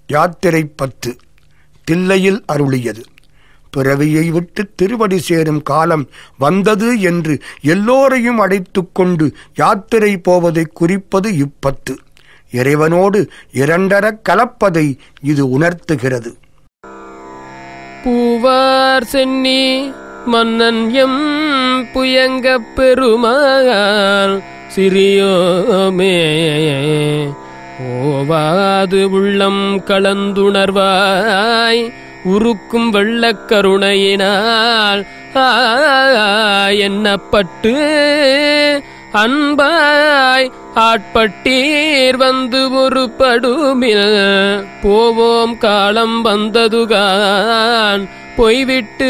யாத்திரை பத்து தில்லையில் அருளியது பிறவியை விட்டு திருவடி சேரும் காலம் வந்தது என்று எல்லோரையும் அழைத்துக் கொண்டு யாத்திரை போவதை குறிப்பது இப்பத்து இறைவனோடு இரண்டரக் கலப்பதை இது உணர்த்துகிறது பூவார் சென்னி மன்னன் எம் புயங்கப் பெருமாள் சிறியோமே ஓவாது உள்ளம் கலந்துணர்வாய் உருக்கும் வெள்ளக் கருணையினால் ஆ, எண்ணப்பட்டு அன்பாய் ஆட்பட்டீர் வந்து ஒரு படுமில் போவோம் காலம் வந்ததுகான் பொய்விட்டு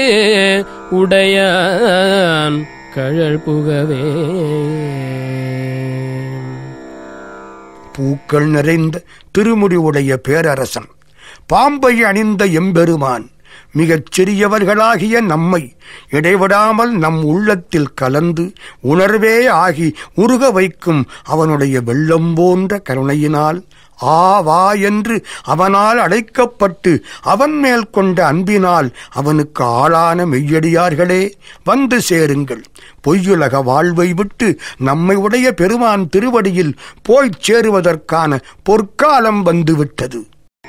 உடையான் கழல் புகவே பூக்கள் நிறைந்த திருமுடி உடைய பேரரசன் பாம்பை அணிந்த எம்பெருமான் மிகச் சிறியவர்களாகிய நம்மை இடைவிடாமல் நம் உள்ளத்தில் கலந்து உணர்வே ஆகி உருக வைக்கும் அவனுடைய வெள்ளம் போன்ற கருணையினால் ஆ வா என்று அவனால் அழைக்கப்பட்டு அவன் மேல் கொண்ட அன்பினால் அவனுக்கு ஆளான மெய்யடியார்களே வந்து சேருங்கள் பொய்யுலக வாழ்வை விட்டு நம்மை உடைய பெருமான் திருவடியில் போய்ச் சேருவதற்கான பொற்காலம் வந்துவிட்டது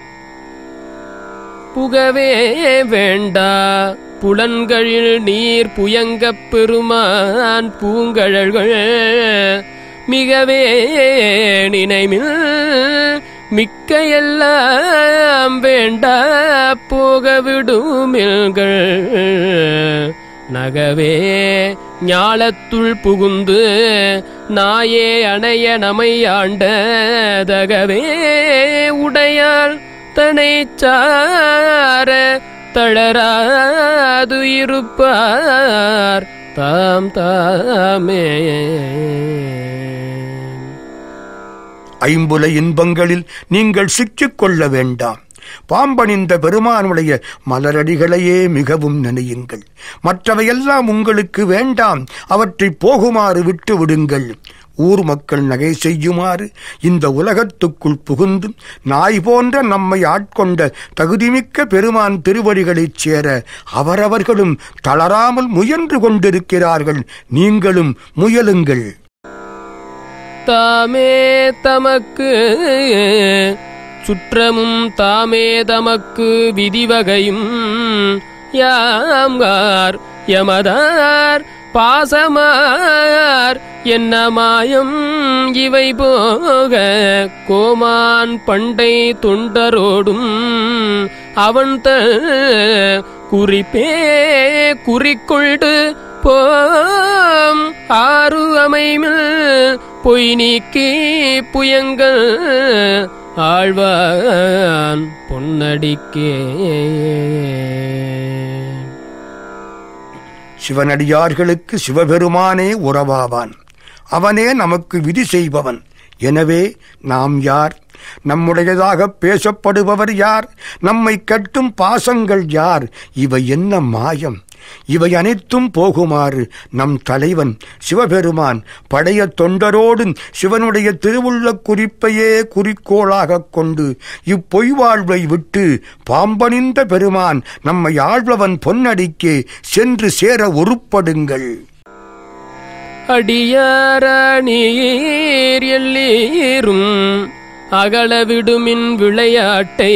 புகவே வேண்டா புலன்களில் நீர் புயங்கப் பெருமான் பூங்கழல்கள் மிகவே நினைமில் மிக்க எல்லாம் வேண்டா போக விடுமில்கள் நகவே ஞாலத்துள் புகுந்து நாயே அணைய நமை ஆண்டதகவே உடையாள் தனை சார தளராது இருப்பார் தாம் தாமே ஐம்புல இன்பங்களில் நீங்கள் சிக்கிக் கொள்ள வேண்டாம் பாம்பணிந்த பெருமானுடைய மலரடிகளையே மிகவும் நினையுங்கள் மற்றவையெல்லாம் உங்களுக்கு வேண்டாம் அவற்றை போகுமாறு விட்டு விடுங்கள் ஊர் மக்கள் நகை செய்யுமாறு இந்த உலகத்துக்குள் புகுந்து நாய் போன்ற நம்மை ஆட்கொண்ட தகுதிமிக்க பெருமான் திருவடிகளைச் சேர அவரவர்களும் தளராமல் முயன்று கொண்டிருக்கிறார்கள் நீங்களும் முயலுங்கள் தாமே தமக்கு சுற்றமும் தாமே தமக்கு விதிவகையும் யாம்கார் யமதார் பாசமார் என்ன மாயம் இவை போக கோமான் பண்டை தொண்டரோடும் அவன் த குறிப்பே குறிக்கொண்டு போம் ஆறு அமைமில் பொய் நீக்கி புயங்கள் ஆழ்வான் பொன்னடிக்கே சிவனடியார்களுக்கு சிவபெருமானே உறவாவான் அவனே நமக்கு விதி செய்பவன் எனவே நாம் யார் நம்முடையதாக பேசப்படுபவர் யார் நம்மை கட்டும் பாசங்கள் யார் இவை என்ன மாயம் இவை அனைத்தும் போகுமாறு நம் தலைவன் சிவபெருமான் பழைய தொண்டரோடு சிவனுடைய திருவுள்ள குறிப்பையே குறிக்கோளாகக் கொண்டு இப்பொய் வாழ்வை விட்டு பாம்பணிந்த பெருமான் நம்மை ஆழ்பவன் பொன்னடிக்கே சென்று சேர உருப்படுங்கள் அடியாரணீர் எல்லீரும் அகலவிடுமின் விளையாட்டை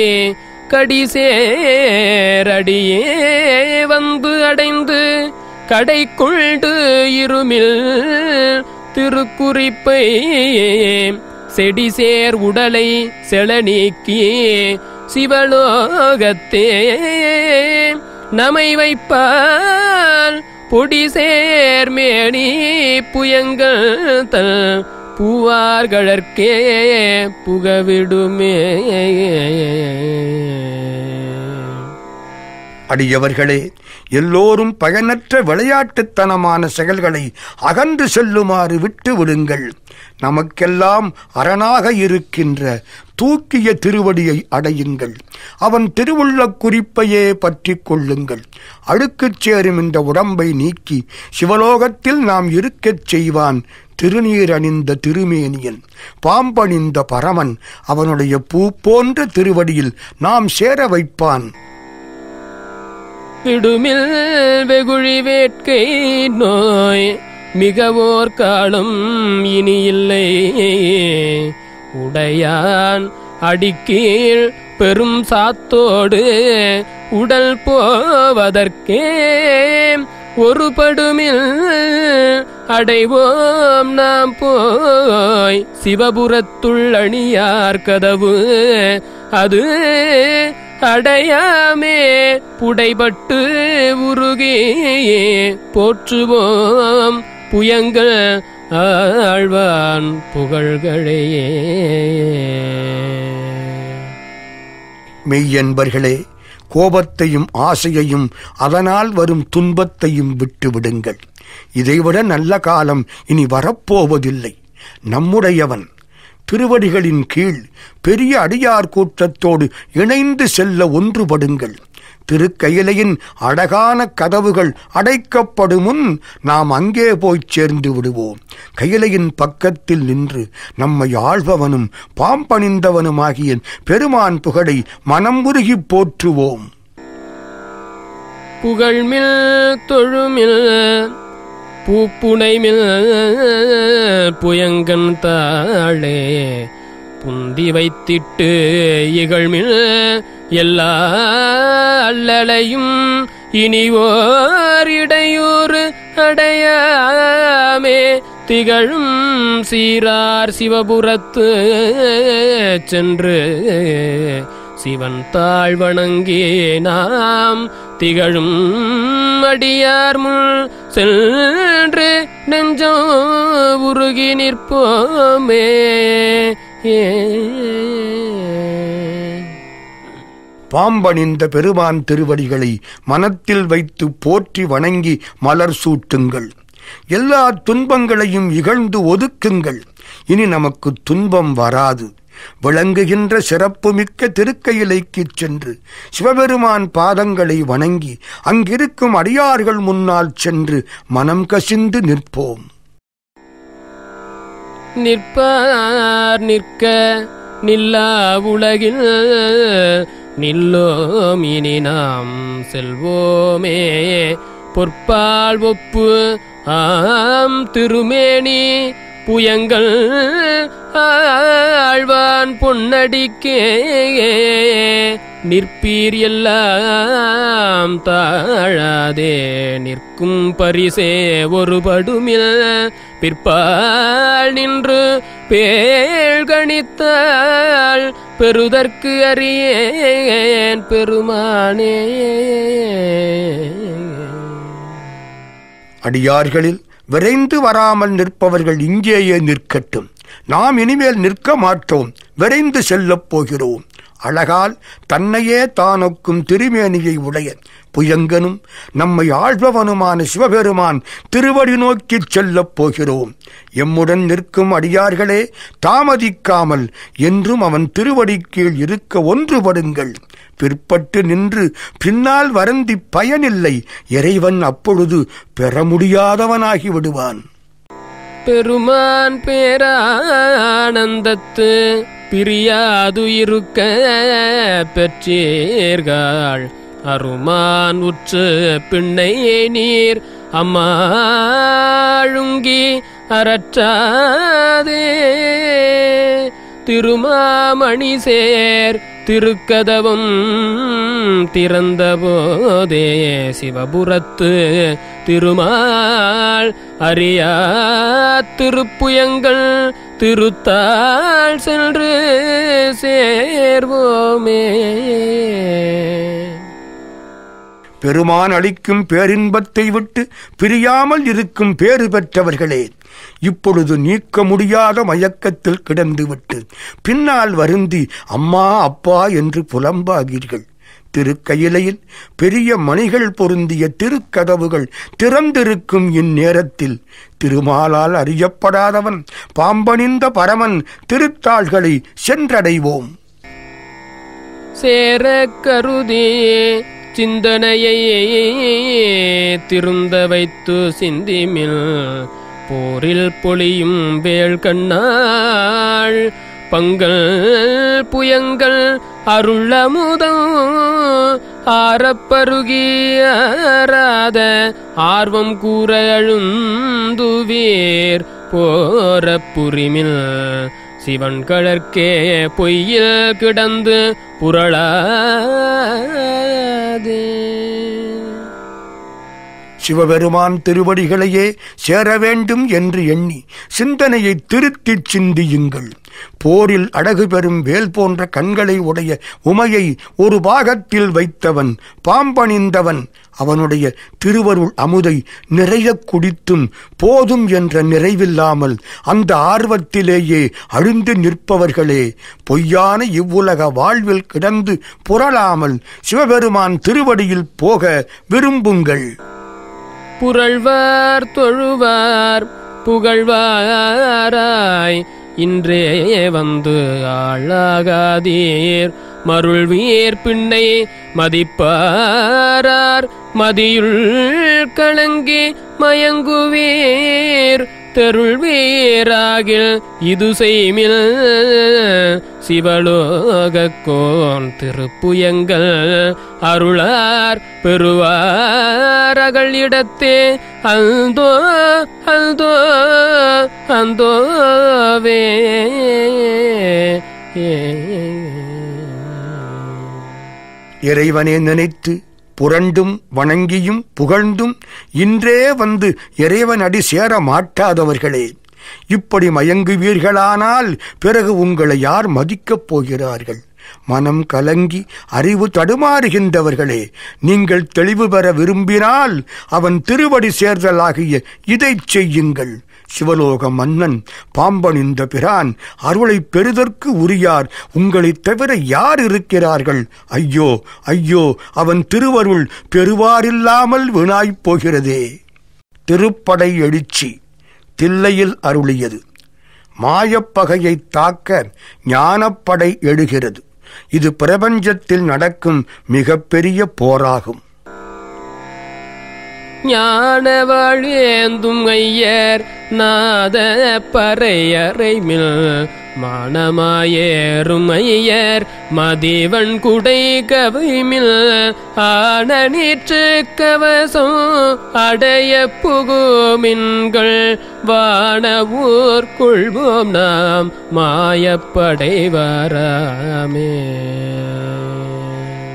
கடிசேரடியே வந்து அடைந்து கடை கொண்டு இருமில் திருக்குறிப்பை செடிசேர் உடலை செல நீக்கி சிவலோகத்தே நமை வைப்பால் பொடி சேர்மேனி புயங்கள் தல் பூவார்களற்கே புகவிடுமே அடியவர்களே எல்லோரும் பயனற்ற விளையாட்டுத்தனமான செயல்களை அகன்று செல்லுமாறு விட்டு விடுங்கள் நமக்கெல்லாம் அரணாக இருக்கின்ற தூக்கிய திருவடியை அடையுங்கள் அவன் திருவுள்ள குறிப்பையே பற்றி கொள்ளுங்கள் அழுக்குச் சேரும் இந்த உடம்பை நீக்கி சிவலோகத்தில் நாம் இருக்கச் செய்வான் திருநீர் அணிந்த திருமேனியன் பாம்பணிந்த பரமன் அவனுடைய பூ போன்ற திருவடியில் நாம் சேர வைப்பான் விடுமில் வெகுழி வேட்கை நோய் மிகவோர் காலம் இனி இல்லை உடையான் அடிக்கீழ் பெரும் சாத்தோடு உடல் போவதற்கே ஒரு படுமில் அடைவோம் நாம் போய் சிவபுரத்துள் அணியார் கதவு அது அடையாமே புடைபட்டு உருகி போற்றுவோம் புயங்கள் ஆழ்வான் புகழ்களையே மெய்யன்பர்களே கோபத்தையும் ஆசையையும் அதனால் வரும் துன்பத்தையும் விட்டுவிடுங்கள் இதைவிட நல்ல காலம் இனி வரப்போவதில்லை நம்முடையவன் திருவடிகளின் கீழ் பெரிய அடியார் கூட்டத்தோடு இணைந்து செல்ல ஒன்றுபடுங்கள் திருக்கயிலையின் அழகான கதவுகள் அடைக்கப்படும் முன் நாம் அங்கே போய்ச் சேர்ந்து விடுவோம் கையிலையின் பக்கத்தில் நின்று நம்மை ஆள்பவனும் பாம்பணிந்தவனுமாகிய பெருமான் புகழை மனம் உருகி போற்றுவோம் புகழ்மில் தொழுமில் பூப்புனைமில் புயங்கன் தாளே புந்தி வைத்திட்டு இகழ்மில் எல்லா அல்லலையும் இனி ஓர் இடையூறு அடையாமே திகழும் சீரார் சிவபுரத்து சென்று சிவன் தாழ் வணங்கி நாம் திகழும் அடியார் முன் சென்று நெஞ்சம் உருகி நிற்போமே பாம்பணிந்த பெருமான் திருவடிகளை மனத்தில் வைத்து போற்றி வணங்கி மலர் சூட்டுங்கள் எல்லா துன்பங்களையும் இகழ்ந்து ஒதுக்குங்கள் இனி நமக்கு துன்பம் வராது விளங்குகின்ற சிறப்புமிக்க திருக்கையிலைக்குச் சென்று சிவபெருமான் பாதங்களை வணங்கி அங்கிருக்கும் அடியார்கள் முன்னால் சென்று மனம் கசிந்து நிற்போம் நிற்பார் நிற்க நில்லா உலகில் நில்லோம் இனி நாம் செல்வோமே பொற்பால் ஒப்பு ஆம் திருமேனி புயங்கள் ஆழ்வான் பொன்னடிக்கே நிற்பீர் எல்லாம் தாழாதே நிற்கும் பரிசே ஒரு படுமில் பிற்பால் நின்று பேழ்கணித்தாள் பெறுதற்கு அறியேன் பெருமானே அடியார்களில் விரைந்து வராமல் நிற்பவர்கள் இங்கேயே நிற்கட்டும் நாம் இனிமேல் நிற்க மாட்டோம் விரைந்து செல்லப் போகிறோம் அழகால் தன்னையே தானொக்கும் திருமேனியை உடைய புயங்கனும் நம்மை ஆள்பவனுமான சிவபெருமான் திருவடி நோக்கிச் செல்லப் போகிறோம் எம்முடன் நிற்கும் அடியார்களே தாமதிக்காமல் என்றும் அவன் திருவடி கீழ் இருக்க ஒன்றுபடுங்கள் பிற்பட்டு நின்று பின்னால் வருந்தி பயனில்லை இறைவன் அப்பொழுது பெற முடியாதவனாகி விடுவான் பெருமான் பேரானந்தத்து பிரியாது இருக்க பெற்றீர்கள் அருமான் உற்று பிள்ளை நீர் அம்மாழுங்கி அறற்றாதே திருமாமணி சேர் திருக்கதவம் திறந்தபோதே சிவபுரத்து திருமால் அறியா திருப்புயங்கள் திருத்தாள் சென்று சேர்வோமே பெருமான் அளிக்கும் பேரின்பத்தை விட்டு பிரியாமல் இருக்கும் பேறு பெற்றவர்களே இப்பொழுது நீக்க முடியாத மயக்கத்தில் கிடந்துவிட்டு பின்னால் வருந்தி அம்மா அப்பா என்று புலம்பாகீர்கள் திருக்கயிலையில் பெரிய மணிகள் பொருந்திய திருக்கதவுகள் திறந்திருக்கும் இந்நேரத்தில் திருமாலால் அறியப்படாதவன் பாம்பணிந்த பரமன் திருத்தாள்களை சென்றடைவோம் சேர கருதி சிந்தனையை திருந்த வைத்து சிந்திமில் போரில் பொழியும் வேள் கண்ணாள் பங்கள் புயங்கள் அருளமுதம் ஆரப்பருகியராத ஆர்வம் கூற அழுந்துவீர் போர புரிமில் சிவன் கழற்கே பொய்யில் கிடந்து புரளாதே சிவபெருமான் திருவடிகளையே சேர வேண்டும் என்று எண்ணி சிந்தனையை திருத்திச் சிந்தியுங்கள் போரில் அழகு பெறும் வேல் போன்ற கண்களை உடைய உமையை ஒரு பாகத்தில் வைத்தவன் பாம்பணிந்தவன் அவனுடைய திருவருள் அமுதை நிறைய குடித்தும் போதும் என்ற நிறைவில்லாமல் அந்த ஆர்வத்திலேயே அழிந்து நிற்பவர்களே பொய்யான இவ்வுலக வாழ்வில் கிடந்து புரளாமல் சிவபெருமான் திருவடியில் போக விரும்புங்கள் புரள்வார் தொழுவார் புகழ்வாராய் இன்றே வந்து ஆளாகாதீர் மருள்வீர் பின்னை மதிப்பாரார் மதியுள் கலங்கி மயங்குவீர் தெருள்வீராகில் இது செய்மில் சிவலோகக்கோன் திருப்புயங்கள் அருளார் பெறுவாரகள் இடத்தே அந்தோ அந்தோ அந்தோவே இறைவனை நினைத்து புரண்டும் வணங்கியும் புகழ்ந்தும் இன்றே வந்து இறைவன் அடி சேர மாட்டாதவர்களே இப்படி மயங்குவீர்களானால் பிறகு உங்களை யார் மதிக்கப் போகிறார்கள் மனம் கலங்கி அறிவு தடுமாறுகின்றவர்களே நீங்கள் தெளிவு பெற விரும்பினால் அவன் திருவடி சேர்தலாகிய இதைச் செய்யுங்கள் சிவலோக மன்னன் பாம்பணிந்த பிரான் அருளை பெறுதற்கு உரியார் உங்களைத் தவிர யார் இருக்கிறார்கள் ஐயோ ஐயோ அவன் திருவருள் பெறுவாரில்லாமல் வீணாய்ப் போகிறதே திருப்படை எழுச்சி தில்லையில் அருளியது மாயப்பகையைத் தாக்க ஞானப்படை எழுகிறது இது பிரபஞ்சத்தில் நடக்கும் மிகப்பெரிய போராகும் ஞான வழியேந்தும் ஐயர் நாத பறையறைமில் மானமாயேறும் ஐயர் மதிவன் குடை கவைமில் ஆன நீற்று கவசம் அடைய புகுமின்கள் வான ஊர் கொள்வோம் நாம் மாயப்படை வராமே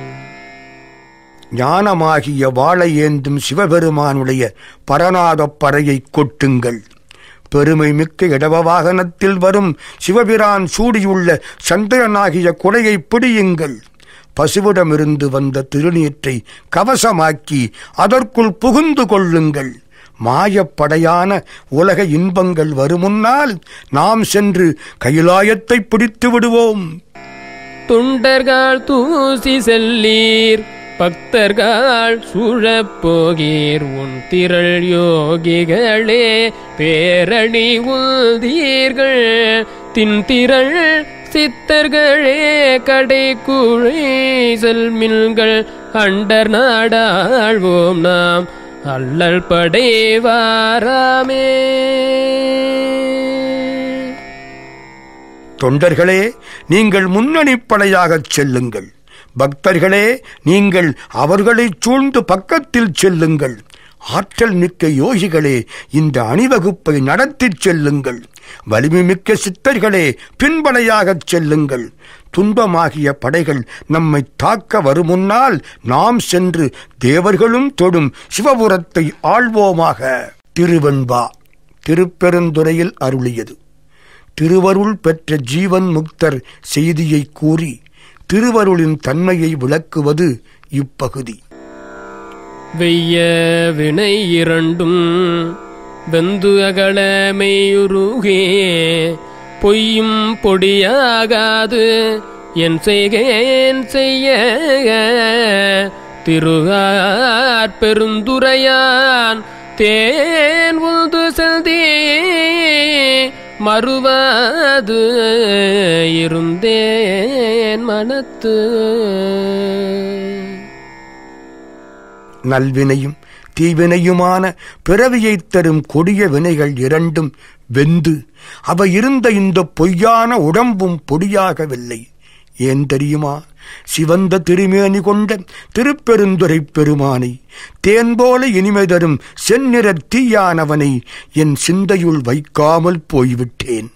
ஞானமாகிய வாளை ஏந்தும் சிவபெருமானுடைய பரநாதப் பறையை கொட்டுங்கள் பெருமை மிக்க இடவ வாகனத்தில் வரும் சிவபிரான் சூடியுள்ள சந்திரனாகிய குடையை பிடியுங்கள் பசுவிடமிருந்து வந்த திருநீற்றை கவசமாக்கி அதற்குள் புகுந்து கொள்ளுங்கள் மாயப்படையான உலக இன்பங்கள் வருமுன்னால் நாம் சென்று கைலாயத்தை பிடித்து விடுவோம் துண்டர்கள் தூசி செல்லீர் பக்தர்கள் சூழப் போகீர் உன் திரள் யோகிகளே பேரணி உந்தீர்கள் தின்திரள் சித்தர்களே கடை குழை செல்மின்கள் அண்டர் நாடாழ்வோம் நாம் அல்லல் படைவாராமே தொண்டர்களே நீங்கள் முன்னணிப் படையாகச் செல்லுங்கள் பக்தர்களே நீங்கள் அவர்களைச் சூழ்ந்து பக்கத்தில் செல்லுங்கள் ஆற்றல் மிக்க யோகிகளே இந்த அணிவகுப்பை நடத்திச் செல்லுங்கள் வலிமை மிக்க சித்தர்களே பின்படையாகச் செல்லுங்கள் துன்பமாகிய படைகள் நம்மை தாக்க வருமுன்னால் நாம் சென்று தேவர்களும் தொடும் சிவபுரத்தை ஆள்வோமாக திருவெண்பா திருப்பெருந்துறையில் அருளியது திருவருள் பெற்ற ஜீவன் முக்தர் செய்தியை கூறி திருவருளின் தன்மையை விளக்குவது இப்பகுதி வெய்ய வினை இரண்டும் வெந்து அகல மெய்யுருகே பொய்யும் பொடியாகாது என் செய்கேன் செய்ய திருவார் பெருந்துரையான் தேன் உந்து செல்தி மறுவாது இருந்தேன் மனத்து நல்வினையும் தீவினையுமான பிறவியைத் தரும் கொடிய வினைகள் இரண்டும் வெந்து அவை இருந்த இந்த பொய்யான உடம்பும் பொடியாகவில்லை ஏன் தெரியுமா சிவந்த திருமேனி கொண்ட திருப்பெருந்துரை பெருமானை தேன் போல இனிமை தரும் செந்நிற தீயானவனை என் சிந்தையுள் வைக்காமல் போய்விட்டேன்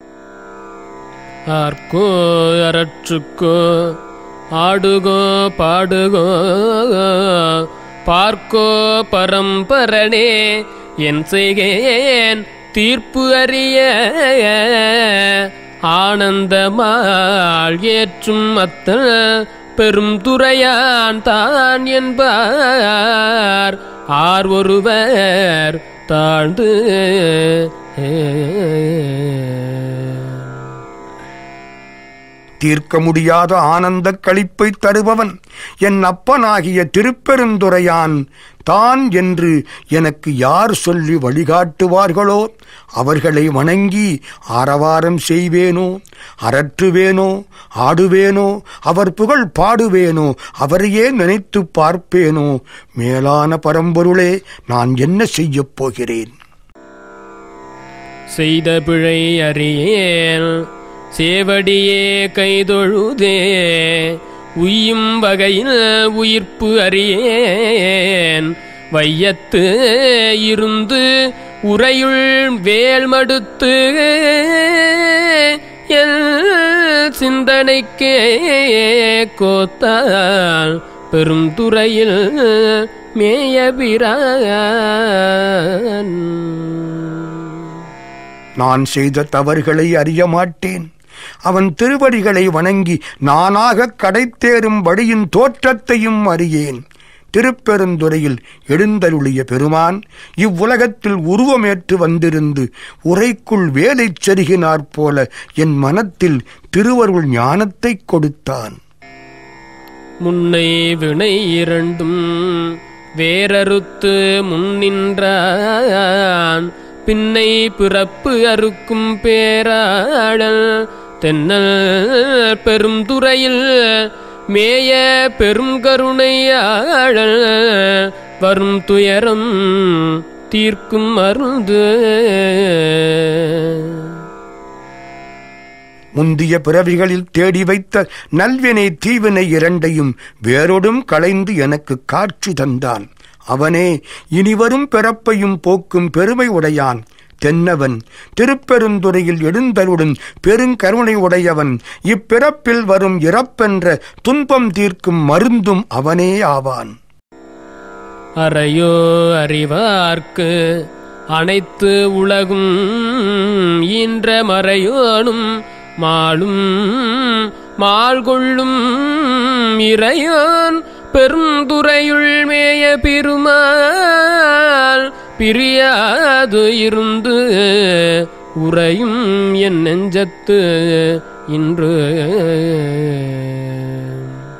ஆர்க்கோ அரற்றுக்கோ ஆடுகோ பாடுகோ பார்க்கோ பரம்பரனே என் செய்கேன் தீர்ப்பு அறிய ஆனந்தமாள் ஏற்றும் அத்தல் பெரும் துறையான் தான் என்பார் ஆர் ஒருவர் தாழ்ந்து தீர்க்க முடியாத ஆனந்தக் களிப்பை தருபவன் என் அப்பனாகிய திருப்பெருந்துரையான் தான் என்று எனக்கு யார் சொல்லி வழிகாட்டுவார்களோ அவர்களை வணங்கி ஆரவாரம் செய்வேனோ அரற்றுவேனோ ஆடுவேனோ அவர் புகழ் பாடுவேனோ அவரையே நினைத்து பார்ப்பேனோ மேலான பரம்பொருளே நான் என்ன செய்யப் போகிறேன் செய்த பிழை அறியேன் சேவடியே கைதொழுதே உய்யும் வகையில் உயிர்ப்பு அறியேன் வையத்து இருந்து உரையுள் வேல் மடுத்து எல் சிந்தனைக்கே கோத்தால் பெரும் துறையில் மேயபிரான் நான் செய்த தவறுகளை அறிய மாட்டேன் அவன் திருவடிகளை வணங்கி நானாக கடைத்தேறும் வழியின் தோற்றத்தையும் அறியேன் திருப்பெருந்துறையில் எழுந்தருளிய பெருமான் இவ்வுலகத்தில் உருவமேற்று வந்திருந்து உரைக்குள் வேலைச் செருகினாற் போல என் மனத்தில் திருவருள் ஞானத்தைக் கொடுத்தான் முன்னை வினை இரண்டும் வேறறுத்து முன்னின்றான் பின்னை பிறப்பு அறுக்கும் பேராளல் தென்னல் பெரும் துறையில் மேய பெரும் கருணையாளல் வரும் துயரம் தீர்க்கும் மருந்து முந்திய பிறவிகளில் தேடி வைத்த நல்வினை தீவினை இரண்டையும் வேறொடும் களைந்து எனக்கு காட்சி தந்தான் அவனே இனிவரும் பிறப்பையும் போக்கும் பெருமை உடையான் தென்னவன் திருப்பெருந்துறையில் எழுந்தருடன் பெருங்கருணை உடையவன் இப்பிறப்பில் வரும் இறப்பென்ற துன்பம் தீர்க்கும் மருந்தும் அவனே ஆவான் அறையோ அறிவார்க்கு அனைத்து உலகும் ஈன்ற மறையோனும் மாளும் மால் கொள்ளும் இறையோன் பெருந்துறையுள் மேய பெருமாள் பிரியாது இருந்து உறையும் என் நெஞ்சத்து இன்று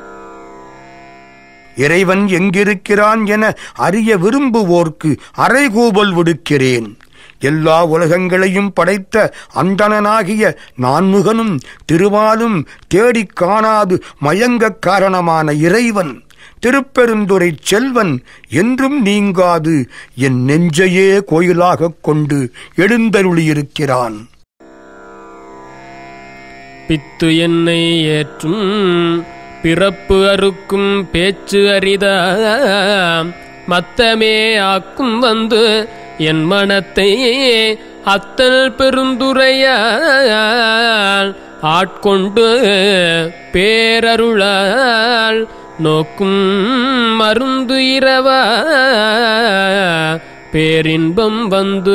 இறைவன் எங்கிருக்கிறான் என அறிய விரும்புவோர்க்கு அறைகூவல் விடுக்கிறேன் எல்லா உலகங்களையும் படைத்த அந்தணனாகிய நான்முகனும் திருவாலும் தேடிக் காணாது மயங்கக் காரணமான இறைவன் திருப்பெருந்துரை செல்வன் என்றும் நீங்காது என் நெஞ்சையே கோயிலாகக் கொண்டு எழுந்தருளியிருக்கிறான் பித்து என்னை ஏற்றும் பிறப்பு அறுக்கும் பேச்சு அரிதாம் மத்தமே ஆக்கும் வந்து என் மனத்தை அத்தல் பெருந்துரையால் ஆட்கொண்டு பேரருளால் நோக்கும் மருந்து இரவா பேரின்பம் வந்து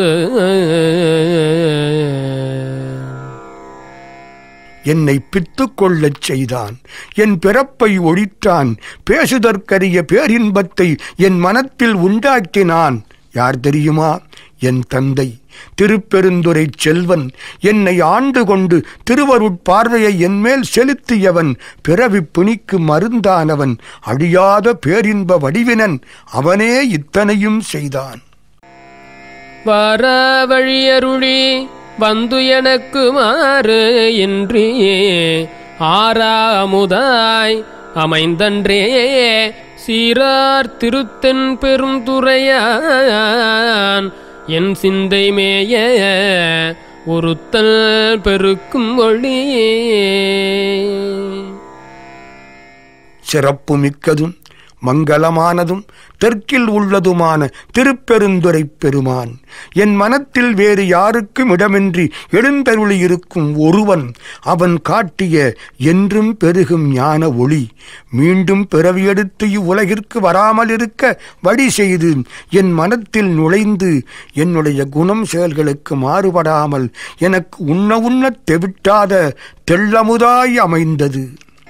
என்னை பித்துக் கொள்ளச் செய்தான் என் பிறப்பை ஒழித்தான் பேசுதற்கரிய பேரின்பத்தை என் மனத்தில் உண்டாக்கினான் யார் தெரியுமா என் தந்தை திருப்பெருந்துரை செல்வன் என்னை ஆண்டு கொண்டு திருவருட்பார்வையை என்மேல் செலுத்தியவன் பிறவி பிணிக்கு மருந்தானவன் அழியாத பேரின்ப வடிவினன் அவனே இத்தனையும் செய்தான் வார வழியருளி வந்து எனக்கு மாறு இன்றி ஆறாமுதாய் அமைந்தன்றே சீரார் திருத்தென் பெருந்துரையான் என் சிந்தை மேய ஒருத்தல் பெருக்கும் ஒளி சிறப்பு மிக்கதும் மங்களமானதும் தெற்கில் உள்ளதுமான திருப்பெருந்துரை பெருமான் என் மனத்தில் வேறு யாருக்கும் இடமின்றி எழுந்தருளியிருக்கும் ஒருவன் அவன் காட்டிய என்றும் பெருகும் ஞான ஒளி மீண்டும் பிறவியெடுத்து இவ்வுலகிற்கு வராமல் இருக்க வழி செய்து என் மனத்தில் நுழைந்து என்னுடைய குணம் செயல்களுக்கு மாறுபடாமல் எனக்கு உண்ண உண்ணத் தெவிட்டாத தெள்ளமுதாய் அமைந்தது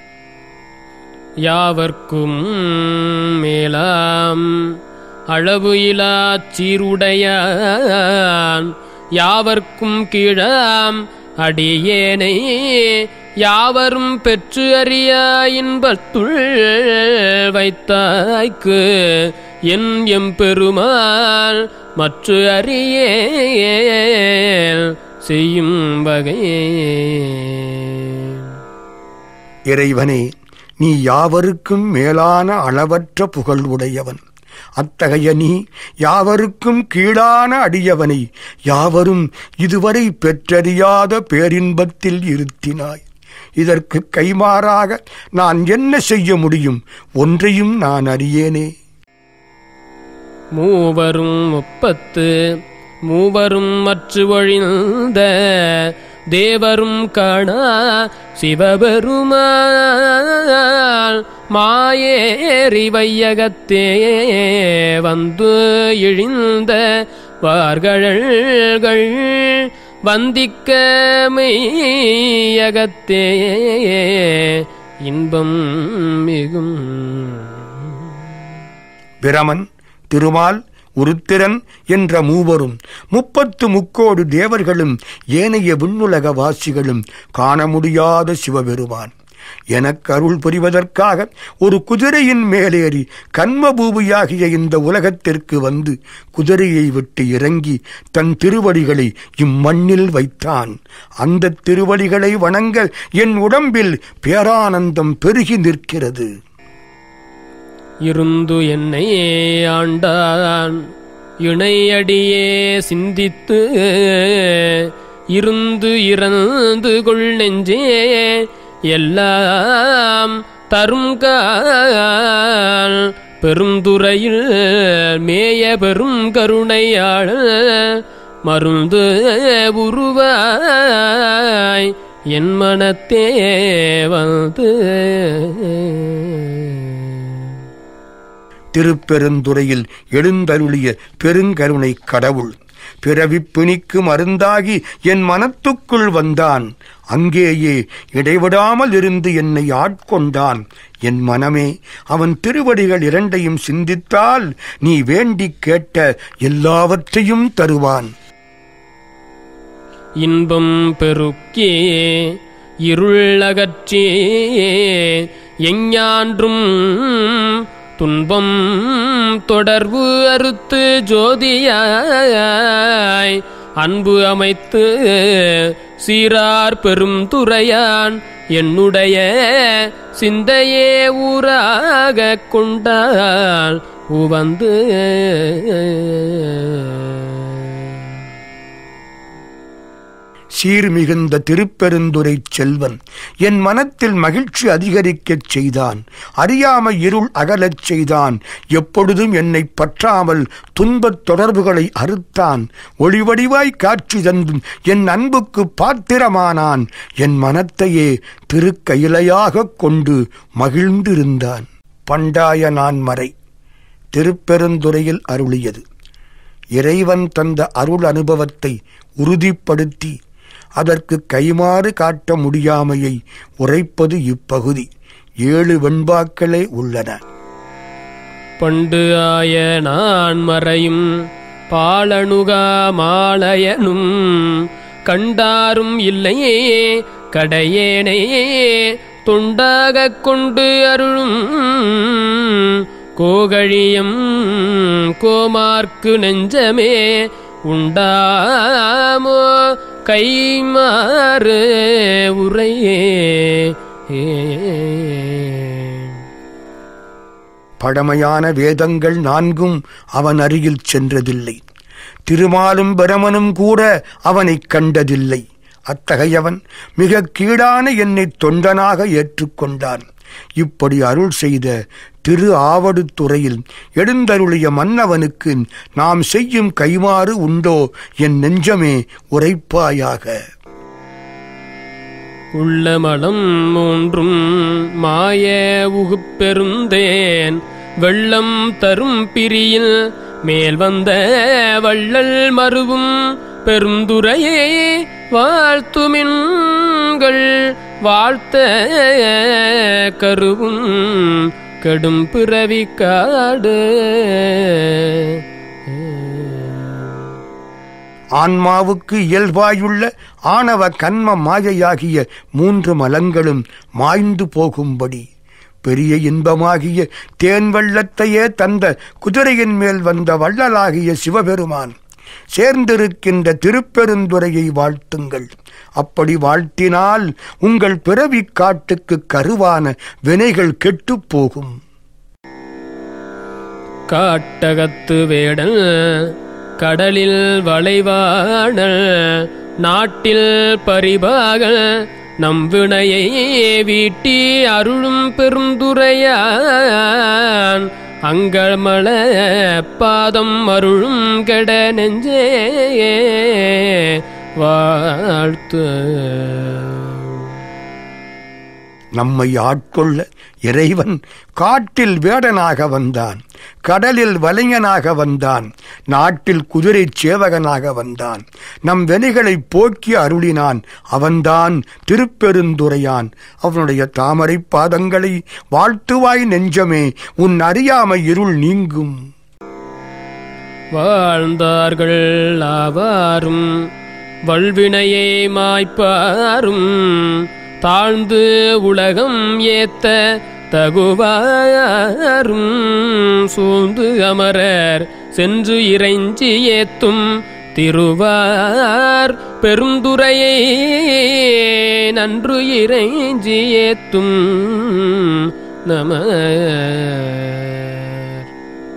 யாவர்க்கும் மேலாம் அளவு இலாச் சீருடையான் யாவர்க்கும் கீழாம் அடியேனை யாவரும் பெற்று அறியா இன்பத்துள் வைத்தாய்க்கு என் எம்பெருமாள் மற்ற அறியேல் செய்யும் வகையே இறைவனே நீ யாவருக்கும் மேலான அளவற்ற புகழ் உடையவன் அத்தகைய நீ யாவருக்கும் கீழான அடியவனை யாவரும் இதுவரை பெற்றறியாத பேரின்பத்தில் இருத்தினாய் இதற்கு கைமாறாக நான் என்ன செய்ய முடியும் ஒன்றையும் நான் அறியேனே மூவரும் முப்பத்து மூவரும் மற்ற ஒழிந்த தேவரும் காணா சிவபெருமாள் மாயேறி வையகத்தே வந்து இழிந்த வார்கழல்கள் வந்திக்க மெய்யகத்தே இன்பம் மிகும் பிரமன் திருமால் உருத்திரன் என்ற மூவரும் முப்பத்து முக்கோடு தேவர்களும் ஏனைய விண்ணுலக வாசிகளும் காண முடியாத சிவபெருமான் எனக்கு அருள் புரிவதற்காக ஒரு குதிரையின் மேலேறி கண்மபூமியாகிய இந்த உலகத்திற்கு வந்து குதிரையை விட்டு இறங்கி தன் திருவடிகளை இம்மண்ணில் வைத்தான் அந்த திருவடிகளை வணங்க என் உடம்பில் பேரானந்தம் பெருகி நிற்கிறது இருந்து என்னை ஆண்டான் இணையடியே சிந்தித்து இருந்து இறந்து கொள் நெஞ்சே எல்லாம் தருங்கால் பெருந்துறையில் மேய பெரும் கருணையாள மருந்து உருவாய் என் மனத்தே வந்து திருப்பெருந்துறையில் எழுந்தருளிய பெருங்கருணை கடவுள் பிறவிப் பிணிக்கு மருந்தாகி என் மனத்துக்குள் வந்தான் அங்கேயே இடைவிடாமல் இருந்து என்னை ஆட்கொண்டான் என் மனமே அவன் திருவடிகள் இரண்டையும் சிந்தித்தால் நீ வேண்டிக் கேட்ட எல்லாவற்றையும் தருவான் இன்பம் பெருக்கே இருள் அகற்றே எஞ்ஞான்றும் துன்பம் தொடர்பு அறுத்து ஜோதியாய் அன்பு அமைத்து சீரார் பெரும் துறையான் என்னுடைய சிந்தையே ஊராக கொண்டால் உவந்து சீர்மிகுந்த திருப்பெருந்துரை செல்வன் என் மனத்தில் மகிழ்ச்சி அதிகரிக்கச் செய்தான் அறியாமை இருள் அகலச் செய்தான் எப்பொழுதும் என்னை பற்றாமல் துன்பத் தொடர்புகளை அறுத்தான் ஒளிவடிவாய் காட்சி தந்தும் என் அன்புக்கு பாத்திரமானான் என் மனத்தையே திருக்கயிலையாகக் கொண்டு மகிழ்ந்திருந்தான் பண்டாய நான் மறை திருப்பெருந்துறையில் அருளியது இறைவன் தந்த அருள் அனுபவத்தை உறுதிப்படுத்தி அதற்கு கைமாறு காட்ட முடியாமையை உரைப்பது இப்பகுதி ஏழு வெண்பாக்களே உள்ளன பண்டு ஆய நான் மறையும் பாலணுகா மாலயனும் கண்டாரும் இல்லையே கடையேனை தொண்டாகக் கொண்டு அருளும் கோகழியம் கோமார்க்கு நெஞ்சமே உண்டாமோ கைமாறு உரையே ஏ பழமையான வேதங்கள் நான்கும் அவன் அருகில் சென்றதில்லை திருமாலும் பிரமனும் கூட அவனைக் கண்டதில்லை அத்தகையவன் மிக கீழான என்னை தொண்டனாக ஏற்றுக்கொண்டான் இப்படி அருள் செய்த திரு ஆவடுதுறையில் எழுந்தருளிய மன்னவனுக்கு நாம் செய்யும் கைமாறு உண்டோ என் நெஞ்சமே உரைப்பாயாக உள்ளமலம் மூன்றும் மாய உகுப்பெருந்தேன் வெள்ளம் தரும் பிரியில் மேல் வந்த வள்ளல் மருவும் பெருந்துரையே வாழ்த்துமின்கள் வாழ்த்த கருவும் கெடும் பிறவி காடு ஆன்மாவுக்கு இயல்பாயுள்ள ஆணவ கன்ம மாயையாகிய மூன்று மலங்களும் மாய்ந்து போகும்படி பெரிய இன்பமாகிய தேன் வெள்ளத்தையே தந்த குதிரையின் மேல் வந்த வள்ளலாகிய சிவபெருமான் சேர்ந்திருக்கின்ற திருப்பெருந்துறையை வாழ்த்துங்கள் அப்படி வாழ்த்தினால் உங்கள் பிறவிக் காட்டுக்கு கருவான வினைகள் கெட்டுப் போகும் காட்டகத்து வேடல் கடலில் வளைவாடல் நாட்டில் பரிபாகல் நம் வினையை வீட்டி அருளும் பெருந்துரையான் அங்கமள பாதம் அருளும் கெட நெஞ்சே வாழ்த்து நம்மை ஆட்கொள்ள இறைவன் காட்டில் வேடனாக வந்தான் கடலில் வலைஞனாக வந்தான் நாட்டில் குதிரை சேவகனாக வந்தான் நம் வினைகளை போக்கி அருளினான் அவன்தான் திருப்பெருந்துரையான் அவனுடைய தாமரை பாதங்களை வாழ்த்துவாய் நெஞ்சமே உன் அறியாமை இருள் நீங்கும் வாழ்ந்தார்கள் ஆவாரும் வல்வினையை மாய்ப்பாரும் தாழ்ந்து உலகம் ஏத்த தகுவாரும் சூழ்ந்து அமரர் சென்று இறைஞ்சி ஏத்தும் திருவார் பெருந்துரையை நன்று இறைஞ்சி ஏத்தும் நம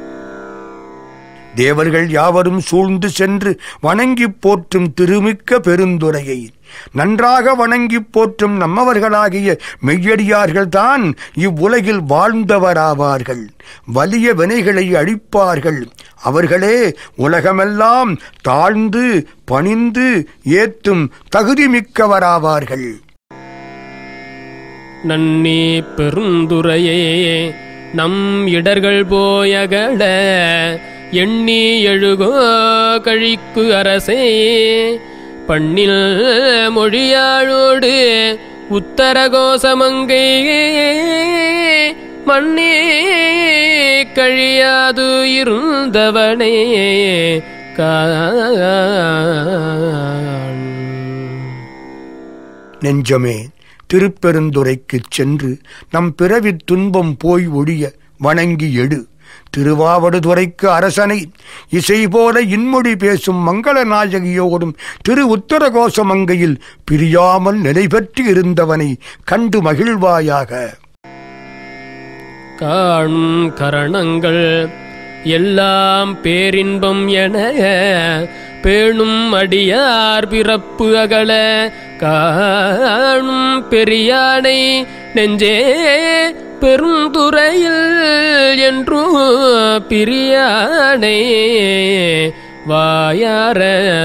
தேவர்கள் யாவரும் சூழ்ந்து சென்று வணங்கிப் போற்றும் திருமிக்க பெருந்துரையை நன்றாக வணங்கிப் போற்றும் நம்மவர்களாகிய மெய்யடியார்கள்தான் இவ்வுலகில் வாழ்ந்தவராவார்கள் வலிய வினைகளை அழிப்பார்கள் அவர்களே உலகமெல்லாம் தாழ்ந்து பணிந்து ஏத்தும் தகுதிமிக்கவராவார்கள் நன்னி பெருந்துரையே நம் இடர்கள் போயகட எண்ணி எழுகோ கழிக்கு அரசே பண்ணில் மொழியாழோடு உத்தரகோசமங்கை மண்ணே கழியாது இருந்தவனே காண் நெஞ்சமே திருப்பெருந்துறைக்குச் சென்று நம் பிறவித் துன்பம் போய் ஒழிய வணங்கி எடு திருவாவடுதுறைக்கு அரசனை இசை போல இன்மொழி பேசும் மங்கள நாயகியோடும் திரு உத்தரகோசமங்கையில் பிரியாமல் நிலைபெற்று இருந்தவனை கண்டு மகிழ்வாயாக காணும் கரணங்கள் எல்லாம் பேரின்பம் என பேணும் அடியார் பிறப்பு அகல காணும் பெரியானை நெஞ்சே பெருந்துறையில் என்றும் பிரியானை வாயார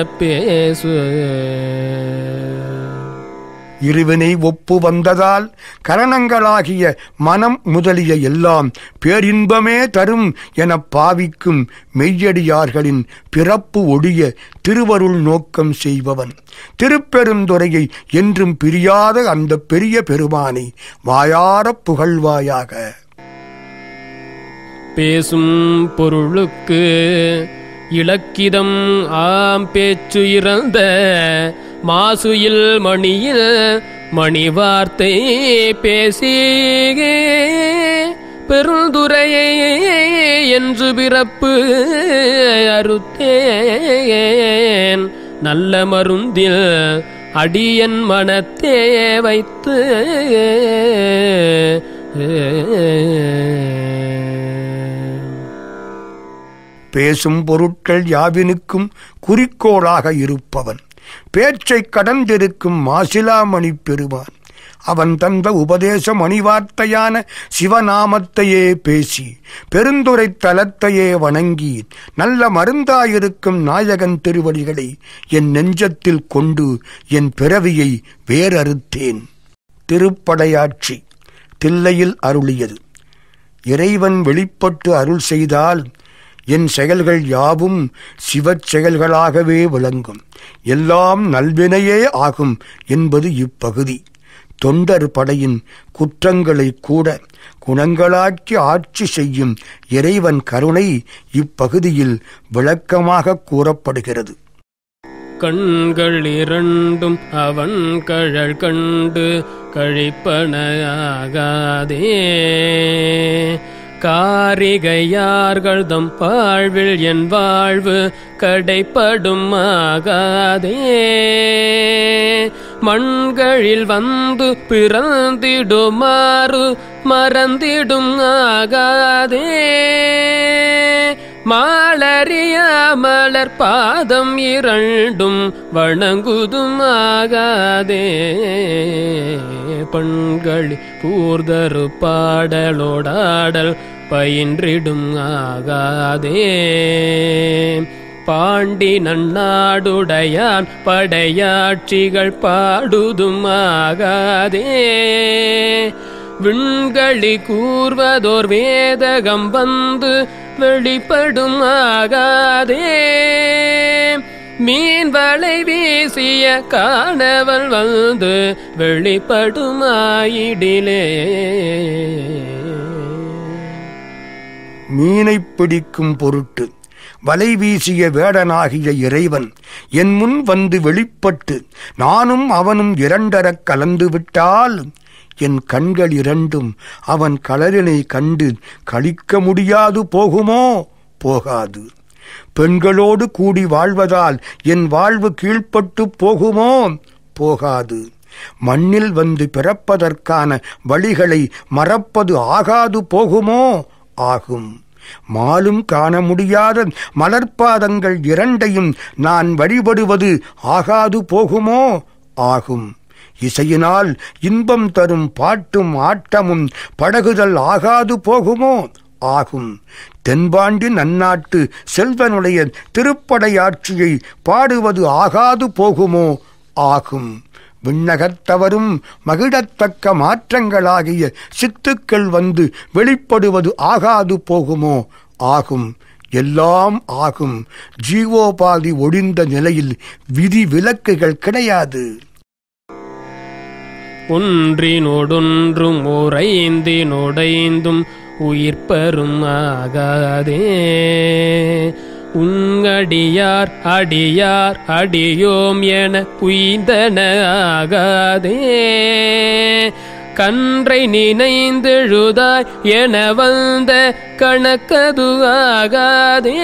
பேசு இருவினை ஒப்பு வந்ததால் கரணங்களாகிய மனம் முதலிய எல்லாம் பேரின்பமே தரும் எனப் பாவிக்கும் மெய்யடியார்களின் பிறப்பு ஒழிய திருவருள் நோக்கம் செய்பவன் திருப்பெருந்துறையை என்றும் பிரியாத அந்த பெரிய பெருமானை வாயாரப் புகழ்வாயாக பேசும் பொருளுக்கு இலக்கிதம் ஆம் பேச்சு இறந்த மாசுயில் மணியில் மணி வார்த்தை பேசி பெருந்துரையே என்று பிறப்பு அறுத்தேன் நல்ல மருந்தில் அடியன் மனத்தே வைத்து பேசும் பொருட்கள் யாவினுக்கும் குறிக்கோளாக இருப்பவன் பேச்சை கடந்திருக்கும் மாசிலாமணி பெறுவான் அவன் தந்த உபதேச மணிவார்த்தையான சிவநாமத்தையே பேசி பெருந்துரை தலத்தையே வணங்கி நல்ல மருந்தாயிருக்கும் நாயகன் திருவடிகளை என் நெஞ்சத்தில் கொண்டு என் பிறவியை வேறறுத்தேன் திருப்படையாட்சி தில்லையில் அருளியது இறைவன் வெளிப்பட்டு அருள் செய்தால் என் செயல்கள் யாவும் சிவச் செயல்களாகவே விளங்கும் எல்லாம் நல்வினையே ஆகும் என்பது இப்பகுதி தொண்டர் படையின் குற்றங்களை கூட குணங்களாக்கி ஆட்சி செய்யும் இறைவன் கருணை இப்பகுதியில் விளக்கமாக கூறப்படுகிறது கண்கள் இரண்டும் அவன் கழல் கண்டு கழிப்பனையாகாதே காரிகையார்கள் தம் வாழ்வில் என் வாழ்வு கடைப்படும் ஆகாதே மண்களில் வந்து பிறந்திடுமாறு மறந்திடும் ஆகாதே மாலறியாமலர் பாதம் இரண்டும் வணங்குதுமாகாதே பண்களி கூர்தரு பாடலோடாடல் பயின்றிடும் ஆகாதே பாண்டி நன்னாடுடையான் படையாட்சிகள் பாடுதுமாகாதே விண்களி கூர்வதோர் வேதகம் வந்து வெளிப்படும் ஆகாதே மீன் வலை வீசிய காணவன் வந்து வெளிப்படுமாயிடிலே மீனைப் பிடிக்கும் பொருட்டு வலை வீசிய வேடனாகிய இறைவன் என் முன் வந்து வெளிப்பட்டு நானும் அவனும் இரண்டரக் கலந்து விட்டால் என் கண்கள் இரண்டும் அவன் கலரினை கண்டு கழிக்க முடியாது போகுமோ போகாது பெண்களோடு கூடி வாழ்வதால் என் வாழ்வு கீழ்ப்பட்டு போகுமோ போகாது மண்ணில் வந்து பிறப்பதற்கான வழிகளை மறப்பது ஆகாது போகுமோ ஆகும் மாலும் காண முடியாத மலர்பாதங்கள் இரண்டையும் நான் வழிபடுவது ஆகாது போகுமோ ஆகும் இசையினால் இன்பம் தரும் பாட்டும் ஆட்டமும் படகுதல் ஆகாது போகுமோ ஆகும் தென்பாண்டி நன்னாட்டு செல்வனுடைய திருப்படையாட்சியை பாடுவது ஆகாது போகுமோ ஆகும் விண்ணகத்தவரும் மகிழத்தக்க மாற்றங்களாகிய சித்துக்கள் வந்து வெளிப்படுவது ஆகாது போகுமோ ஆகும் எல்லாம் ஆகும் ஜீவோபாதி ஒழிந்த நிலையில் விதி விலக்குகள் கிடையாது ஒன்றினோடொன்றும் ஓரைந்தினோடைந்தும் உயிர்ப்பரும் ஆகாதே உங்கடியார் அடியார் அடியோம் என உய்ந்தன ஆகாதே கன்றை நினைந்தெழுதாய் என வந்த கணக்கது ஆகாதே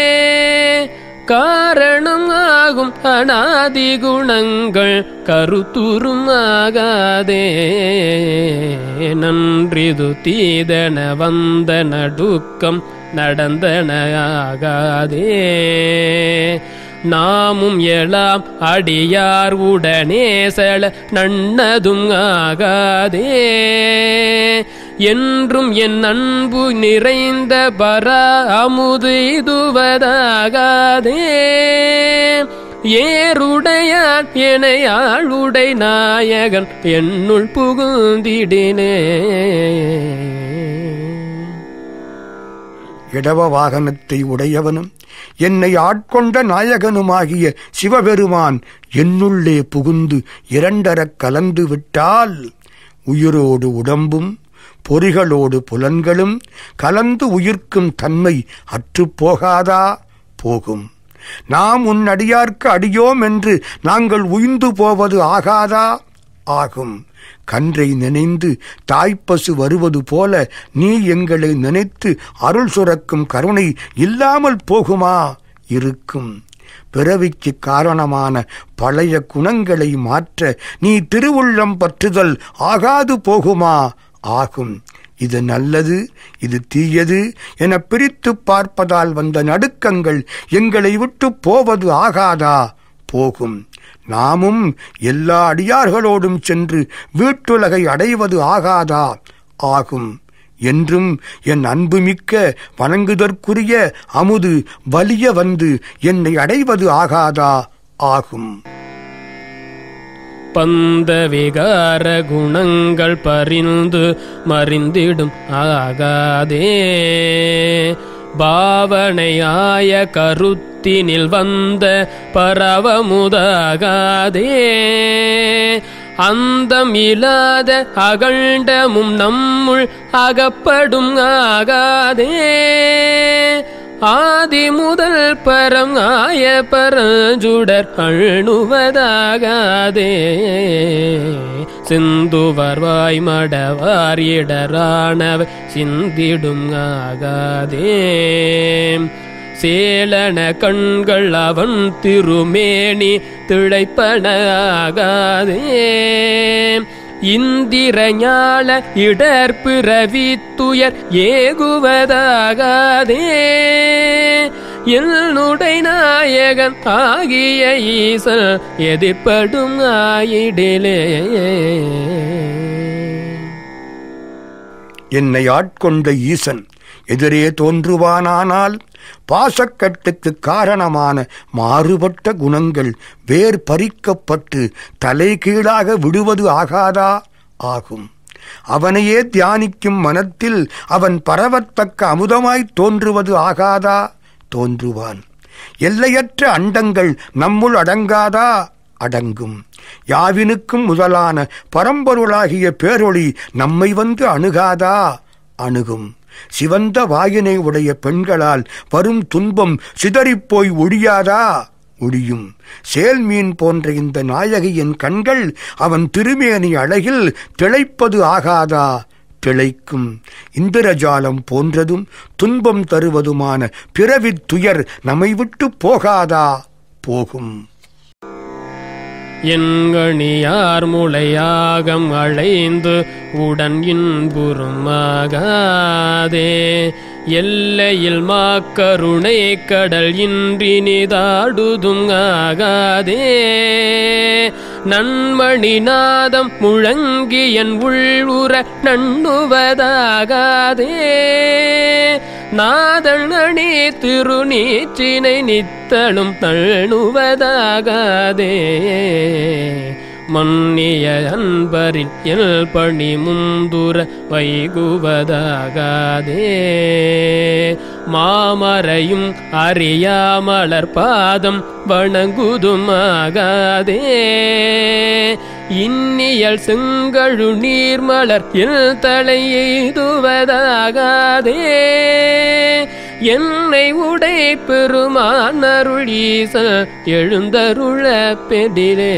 காரணம் ஆகும் அனாதி குணங்கள் கருத்துரும் ஆகாதே நன்றிது தீதன வந்த நடுக்கம் நடந்தன ஆகாதே நாமும் எழாம் அடியார் உடனே செல நன்னதும் ஆகாதே என்றும் என் அன்பு நிறைந்த பரா அமுது இதுவதாகாதே ஏருடையான் என ஆளுடை நாயகன் என்னுள் புகுந்திடினே இடவ வாகனத்தை உடையவனும் என்னை ஆட்கொண்ட நாயகனுமாகிய சிவபெருமான் என்னுள்ளே புகுந்து இரண்டரக் கலந்து விட்டால் உயிரோடு உடம்பும் பொறிகளோடு புலன்களும் கலந்து உயிர்க்கும் தன்மை அற்றுப்போகாதா போகும் நாம் உன் அடியார்க்கு அடியோம் என்று நாங்கள் உய்ந்து போவது ஆகாதா ஆகும் கன்றை நினைந்து தாய்ப்பசு வருவது போல நீ எங்களை நினைத்து அருள் சுரக்கும் கருணை இல்லாமல் போகுமா இருக்கும் பிறவிக்கு காரணமான பழைய குணங்களை மாற்ற நீ திருவுள்ளம் பற்றுதல் ஆகாது போகுமா ஆகும் இது நல்லது இது தீயது என பிரித்து பார்ப்பதால் வந்த நடுக்கங்கள் எங்களை விட்டு போவது ஆகாதா போகும் நாமும் எல்லா அடியார்களோடும் சென்று வீட்டுலகை அடைவது ஆகாதா ஆகும் என்றும் என் அன்புமிக்க வணங்குதற்குரிய அமுது வலிய வந்து என்னை அடைவது ஆகாதா ஆகும் பந்த விகார குணங்கள் பரிந்து மறிந்திடும் ஆகாதே பாவனையாய கருத்தினில் வந்த பரவமுதாகாதே அந்தம் இல்லாத அகண்டமும் நம்முள் அகப்படும் ஆகாதே ஆதி முதல் பரம் ஆய பரஞ்சுடர் அழுவதாகாதே சிந்துவர் வாய் மடவார் இடரானவ சிந்திடும் ஆகாதே சேலன கண்கள் அவன் திருமேனி திளைப்பன ஆகாதே இந்திர ஞால இடர்பிறவி துயர் ஏகுவதாகாதே என்னுடை நாயகன் ஆகிய ஈசல் எதிர்ப்படும் ஆயிடிலே என்னை ஆட்கொண்ட ஈசன் எதிரே தோன்றுவானானால் பாசக்கட்டுக்கு காரணமான மாறுபட்ட குணங்கள் வேர் பறிக்கப்பட்டு தலைகீழாக விடுவது ஆகாதா ஆகும் அவனையே தியானிக்கும் மனத்தில் அவன் பரவத்தக்க அமுதமாய் தோன்றுவது ஆகாதா தோன்றுவான் எல்லையற்ற அண்டங்கள் நம்முள் அடங்காதா அடங்கும் யாவினுக்கும் முதலான பரம்பொருளாகிய பேரொளி நம்மை வந்து அணுகாதா அணுகும் சிவந்த வாயினை உடைய பெண்களால் வரும் துன்பம் சிதறிப்போய் ஒழியாதா ஒழியும் சேல்மீன் போன்ற இந்த நாயகியின் கண்கள் அவன் திருமேனி அழகில் திளைப்பது ஆகாதா திளைக்கும் இந்திரஜாலம் போன்றதும் துன்பம் தருவதுமான பிறவித் துயர் நம்மை விட்டு போகாதா போகும் எண்கணியார் முளையாகம் அழைந்து உடன் இன்புறுமாகாதே எல்லையில் மாக்கருணை கடல் இன்றி நிதாடுதும் ஆகாதே நன்மணி நாதம் முழங்கி என் உள்ளுற நண்ணுவதாகாதே நாதன் அணி திருநீற்றினை நித்தளும் தள்ளுவதாகாதே மன்னிய அன்பரில் எல் பணி முந்துர வைகுவதாகாதே மாமரையும் அறியாமலர் பாதம் வணங்குதுமாகாதே இன்னியல் செங்கழு நீர்மலர் எல் தலை எய்துவதாகாதே என்னை உடை பெருமான் அருள் ஈசன் எழுந்தருள பெதிலே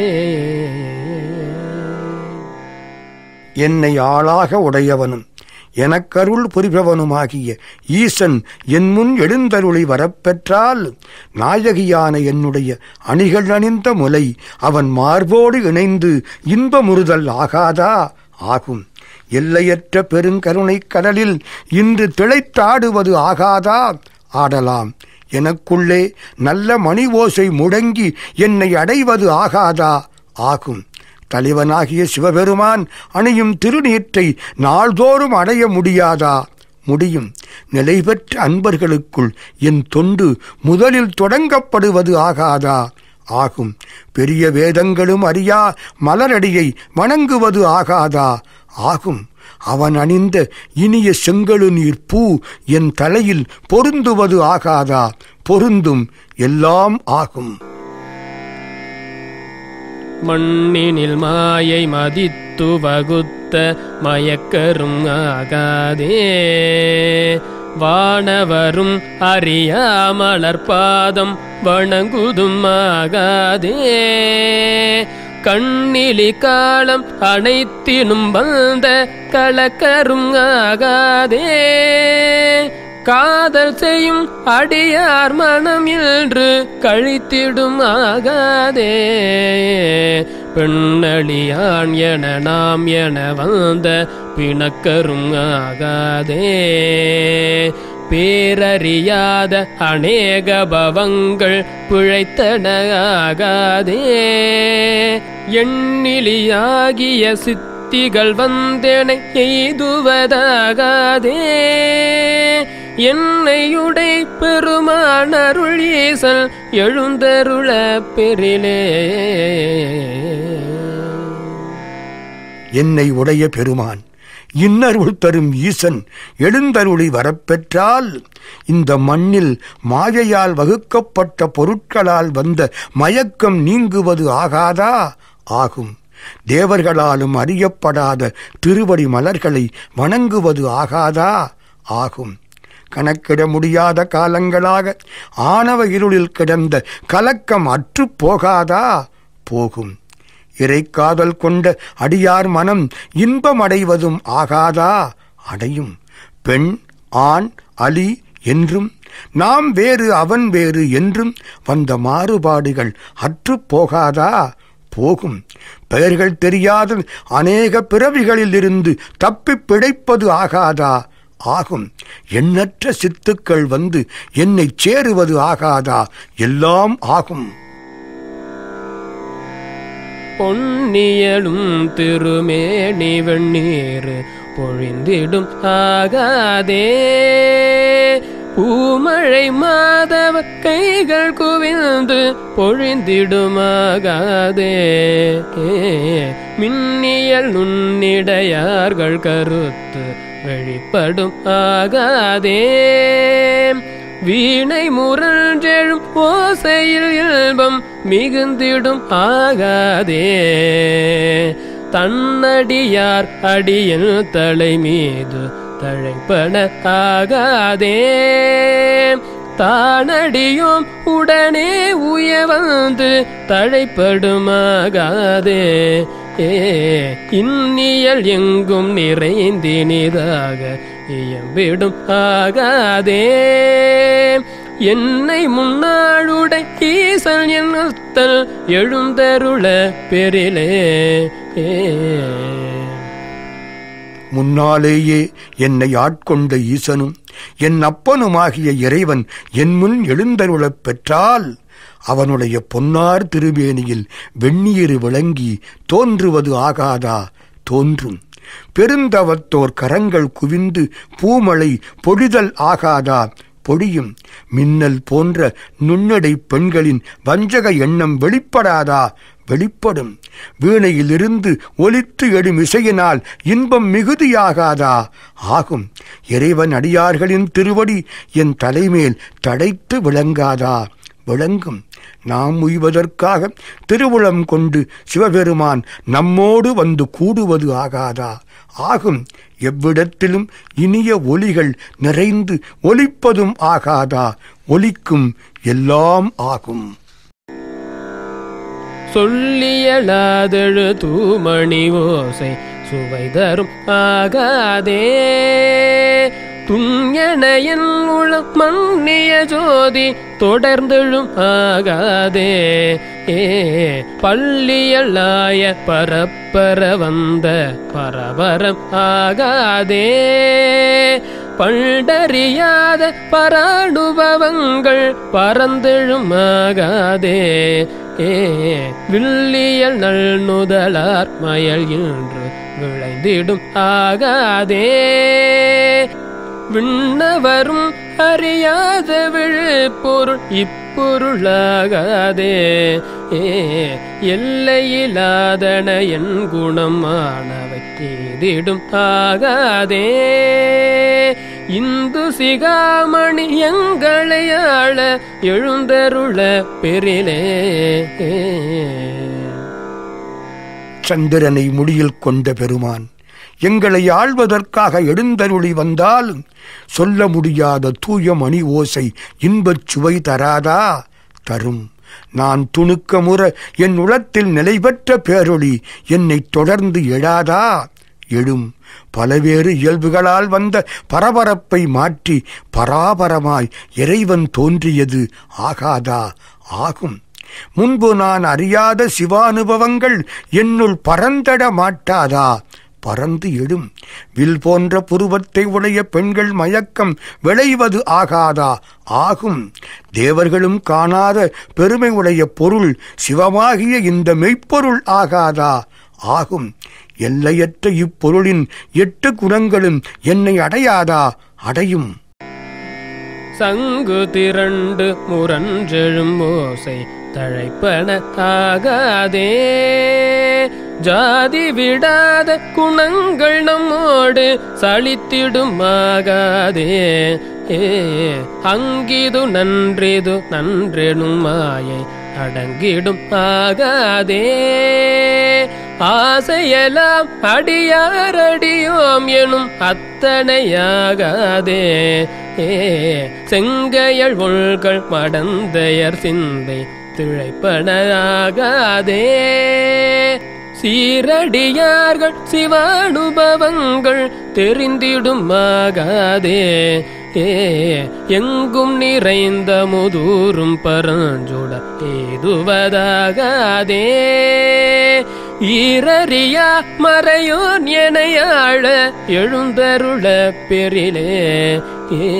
என்னை ஆளாக உடையவனும் எனக்கருள் புரிபவனுமாகிய ஈசன் என் முன் எழுந்தருளை வரப்பெற்றால் நாயகியான என்னுடைய அணிகள் அணிந்த முலை அவன் மார்போடு இணைந்து இன்பமுறுதல் ஆகாதா ஆகும் எல்லையற்ற பெருங்கருணைக் கடலில் இன்று திளைத்தாடுவது ஆகாதா ஆடலாம் எனக்குள்ளே நல்ல மணி ஓசை முடங்கி என்னை அடைவது ஆகாதா ஆகும் தலைவனாகிய சிவபெருமான் அணியும் திருநீற்றை நாள்தோறும் அடைய முடியாதா முடியும் நிலை பெற்ற அன்பர்களுக்குள் என் தொண்டு முதலில் தொடங்கப்படுவது ஆகாதா ஆகும் பெரிய வேதங்களும் அறியா மலரடியை வணங்குவது ஆகாதா ஆகும் அவன் அணிந்த இனிய செங்கழு நீர் பூ என் தலையில் பொருந்துவது ஆகாதா பொருந்தும் எல்லாம் ஆகும் மண்ணினில் மாயை மதித்து வகுத்த மயக்கரும் ஆகாதே வானவரும் அறியாமலர் பாதம் வணங்குதும் ஆகாதே கண்ணிலி காலம் அனைத்தினும் வந்த கலக்கரும் ஆகாதே காதல் செய்யும் அடியார் மனம் என்று கழித்திடும் ஆகாதே பெண்ணளியான் என நாம் என வந்த பிணக்கரும் ஆகாதே பேரறியாத அநேக பவங்கள் பிழைத்தன ஆகாதே எண்ணிலியாகிய சித்திகள் வந்தெனை எய்துவதாகாதே என்னையுடை பெருமானருள் ஈசல் எழுந்தருள பெரிலே என்னை உடைய பெருமான் இன்னருள் தரும் ஈசன் எழுந்தருளி வரப்பெற்றால் இந்த மண்ணில் மாயையால் வகுக்கப்பட்ட பொருட்களால் வந்த மயக்கம் நீங்குவது ஆகாதா ஆகும் தேவர்களாலும் அறியப்படாத திருவடி மலர்களை வணங்குவது ஆகாதா ஆகும் கணக்கிட முடியாத காலங்களாக ஆணவ இருளில் கிடந்த கலக்கம் அற்றுப் போகாதா போகும் இறைக்காதல் கொண்ட அடியார் மனம் இன்பம் அடைவதும் ஆகாதா அடையும் பெண் ஆண் அலி என்றும் நாம் வேறு அவன் வேறு என்றும் வந்த மாறுபாடுகள் அற்றுப் போகாதா போகும் பெயர்கள் தெரியாத அநேக பிறவிகளில் இருந்து தப்பிப் பிழைப்பது ஆகாதா ஆகும் எண்ணற்ற சித்துக்கள் வந்து என்னைச் சேருவது ஆகாதா எல்லாம் ஆகும் பொன்னியலும் திருமேனி வெண்ணீர் பொழிந்திடும் ஆகாதே பூமழை மாதவ கைகள் குவிந்து பொழிந்திடுமாகாதே மின்னியல் நுண்ணிடையார்கள் கருத்து வெளிப்படும் ஆகாதே வீணை முரஞ்செழும் ஓசையில் இல்பம் மிகுந்திடும் ஆகாதே தன்னடியார் அடியில் தலை மீது தழைப்பன ஆகாதே தானடியும் உடனே உய வந்து தழைப்படுமாகாதே ஏ இன்னியல் எங்கும் நிறைந்தினிதாக இயம்பிடும் ஆகாதே என்னை முன்னாளுடை ஈசல் என்னத்தல் எழுந்தருள பெரிலே ஏ முன்னாலேயே என்னை ஆட்கொண்ட ஈசனும் என் அப்பனுமாகிய இறைவன் என் முன் எழுந்தருளப் பெற்றால் அவனுடைய பொன்னார் திருமேனியில் வெந்நீர் விளங்கி தோன்றுவது ஆகாதா தோன்றும் பெருந்தவத்தோர் கரங்கள் குவிந்து பூமழை பொழிதல் ஆகாதா பொழியும் மின்னல் போன்ற நுண்ணடை பெண்களின் வஞ்சக எண்ணம் வெளிப்படாதா வெளிப்படும் வீணையிலிருந்து ஒலித்து எழும் இசையினால் இன்பம் மிகுதியாகாதா ஆகும் இறைவன் அடியார்களின் திருவடி என் தலைமேல் தடைத்து விளங்காதா விளங்கும் நாம் உய்வதற்காக திருவுளம் கொண்டு சிவபெருமான் நம்மோடு வந்து கூடுவது ஆகாதா ஆகும் எவ்விடத்திலும் இனிய ஒலிகள் நிறைந்து ஒலிப்பதும் ஆகாதா ஒலிக்கும் எல்லாம் ஆகும் சொல்லியலாதழு தூமணி ஓசை சுவை தரும் ஆகாதே துஞ்சனையன் உளம் மன்னிய ஜோதி தொடர்ந்தெழும் ஆகாதே ஏ பள்ளியலாய பரப்பர வந்த பரபரம் ஆகாதே பண்டறியாத பராணுபவங்கள் பறந்தெழுமாகாதே ஏ வில்லியல் நல் நுதலார் மயல் என்று விளைந்திடும் ஆகாதே விண்ணவரும் அறியாத விழுப்பொருள் இப்பொருளாகாதே ஏ எல்லையிலாதன என் குணமானவை தீதிடும் ஆகாதே இந்து சிகாமணி எங்களை ஆள எழுந்தருள பெரிலே சந்திரனை முடியில் கொண்ட பெருமான் எங்களை ஆள்வதற்காக எழுந்தருளி வந்தாலும் சொல்ல முடியாத தூய மணி ஓசை இன்பச் சுவை தராதா தரும் நான் துணுக்க முற என் உளத்தில் நிலை பெற்ற பேரொளி என்னை தொடர்ந்து எழாதா எழும் பலவேறு இயல்புகளால் வந்த பரபரப்பை மாற்றி பராபரமாய் இறைவன் தோன்றியது ஆகாதா ஆகும் முன்பு நான் அறியாத சிவானுபவங்கள் என்னுள் பறந்தட மாட்டாதா பறந்து எழும் வில் போன்ற புருவத்தை உடைய பெண்கள் மயக்கம் விளைவது ஆகாதா ஆகும் தேவர்களும் காணாத பெருமை உடைய பொருள் சிவமாகிய இந்த மெய்ப்பொருள் ஆகாதா ஆகும் எல்லையற்ற இப்பொருளின் எட்டு குணங்களும் என்னை அடையாதா அடையும் சங்கு திரண்டு முரஞ்செழும் ஓசை தழைப்பன ஆகாதே ஜாதி விடாத குணங்கள் நம்மோடு சலித்திடும் ஆகாதே ஏ அங்கிது நன்றிது நன்றெனும் மாயை அடங்கிடும் ஆகாதே ஆசையெல்லாம் அடியாரடியோம் எனும் அத்தனையாகாதே ஏ செங்கையள் உள்கள் மடந்தையர் சிந்தை திழைப்பனாகாதே சீரடியார்கள் சிவானுபவங்கள் தெரிந்திடும் ஆகாதே ஏ எங்கும் நிறைந்த முதூரும் பரஞ்சுட ஏதுவதாகாதே ஈரறியா மறையோன் எனையாழ எழுந்தருள பெரிலே ஏ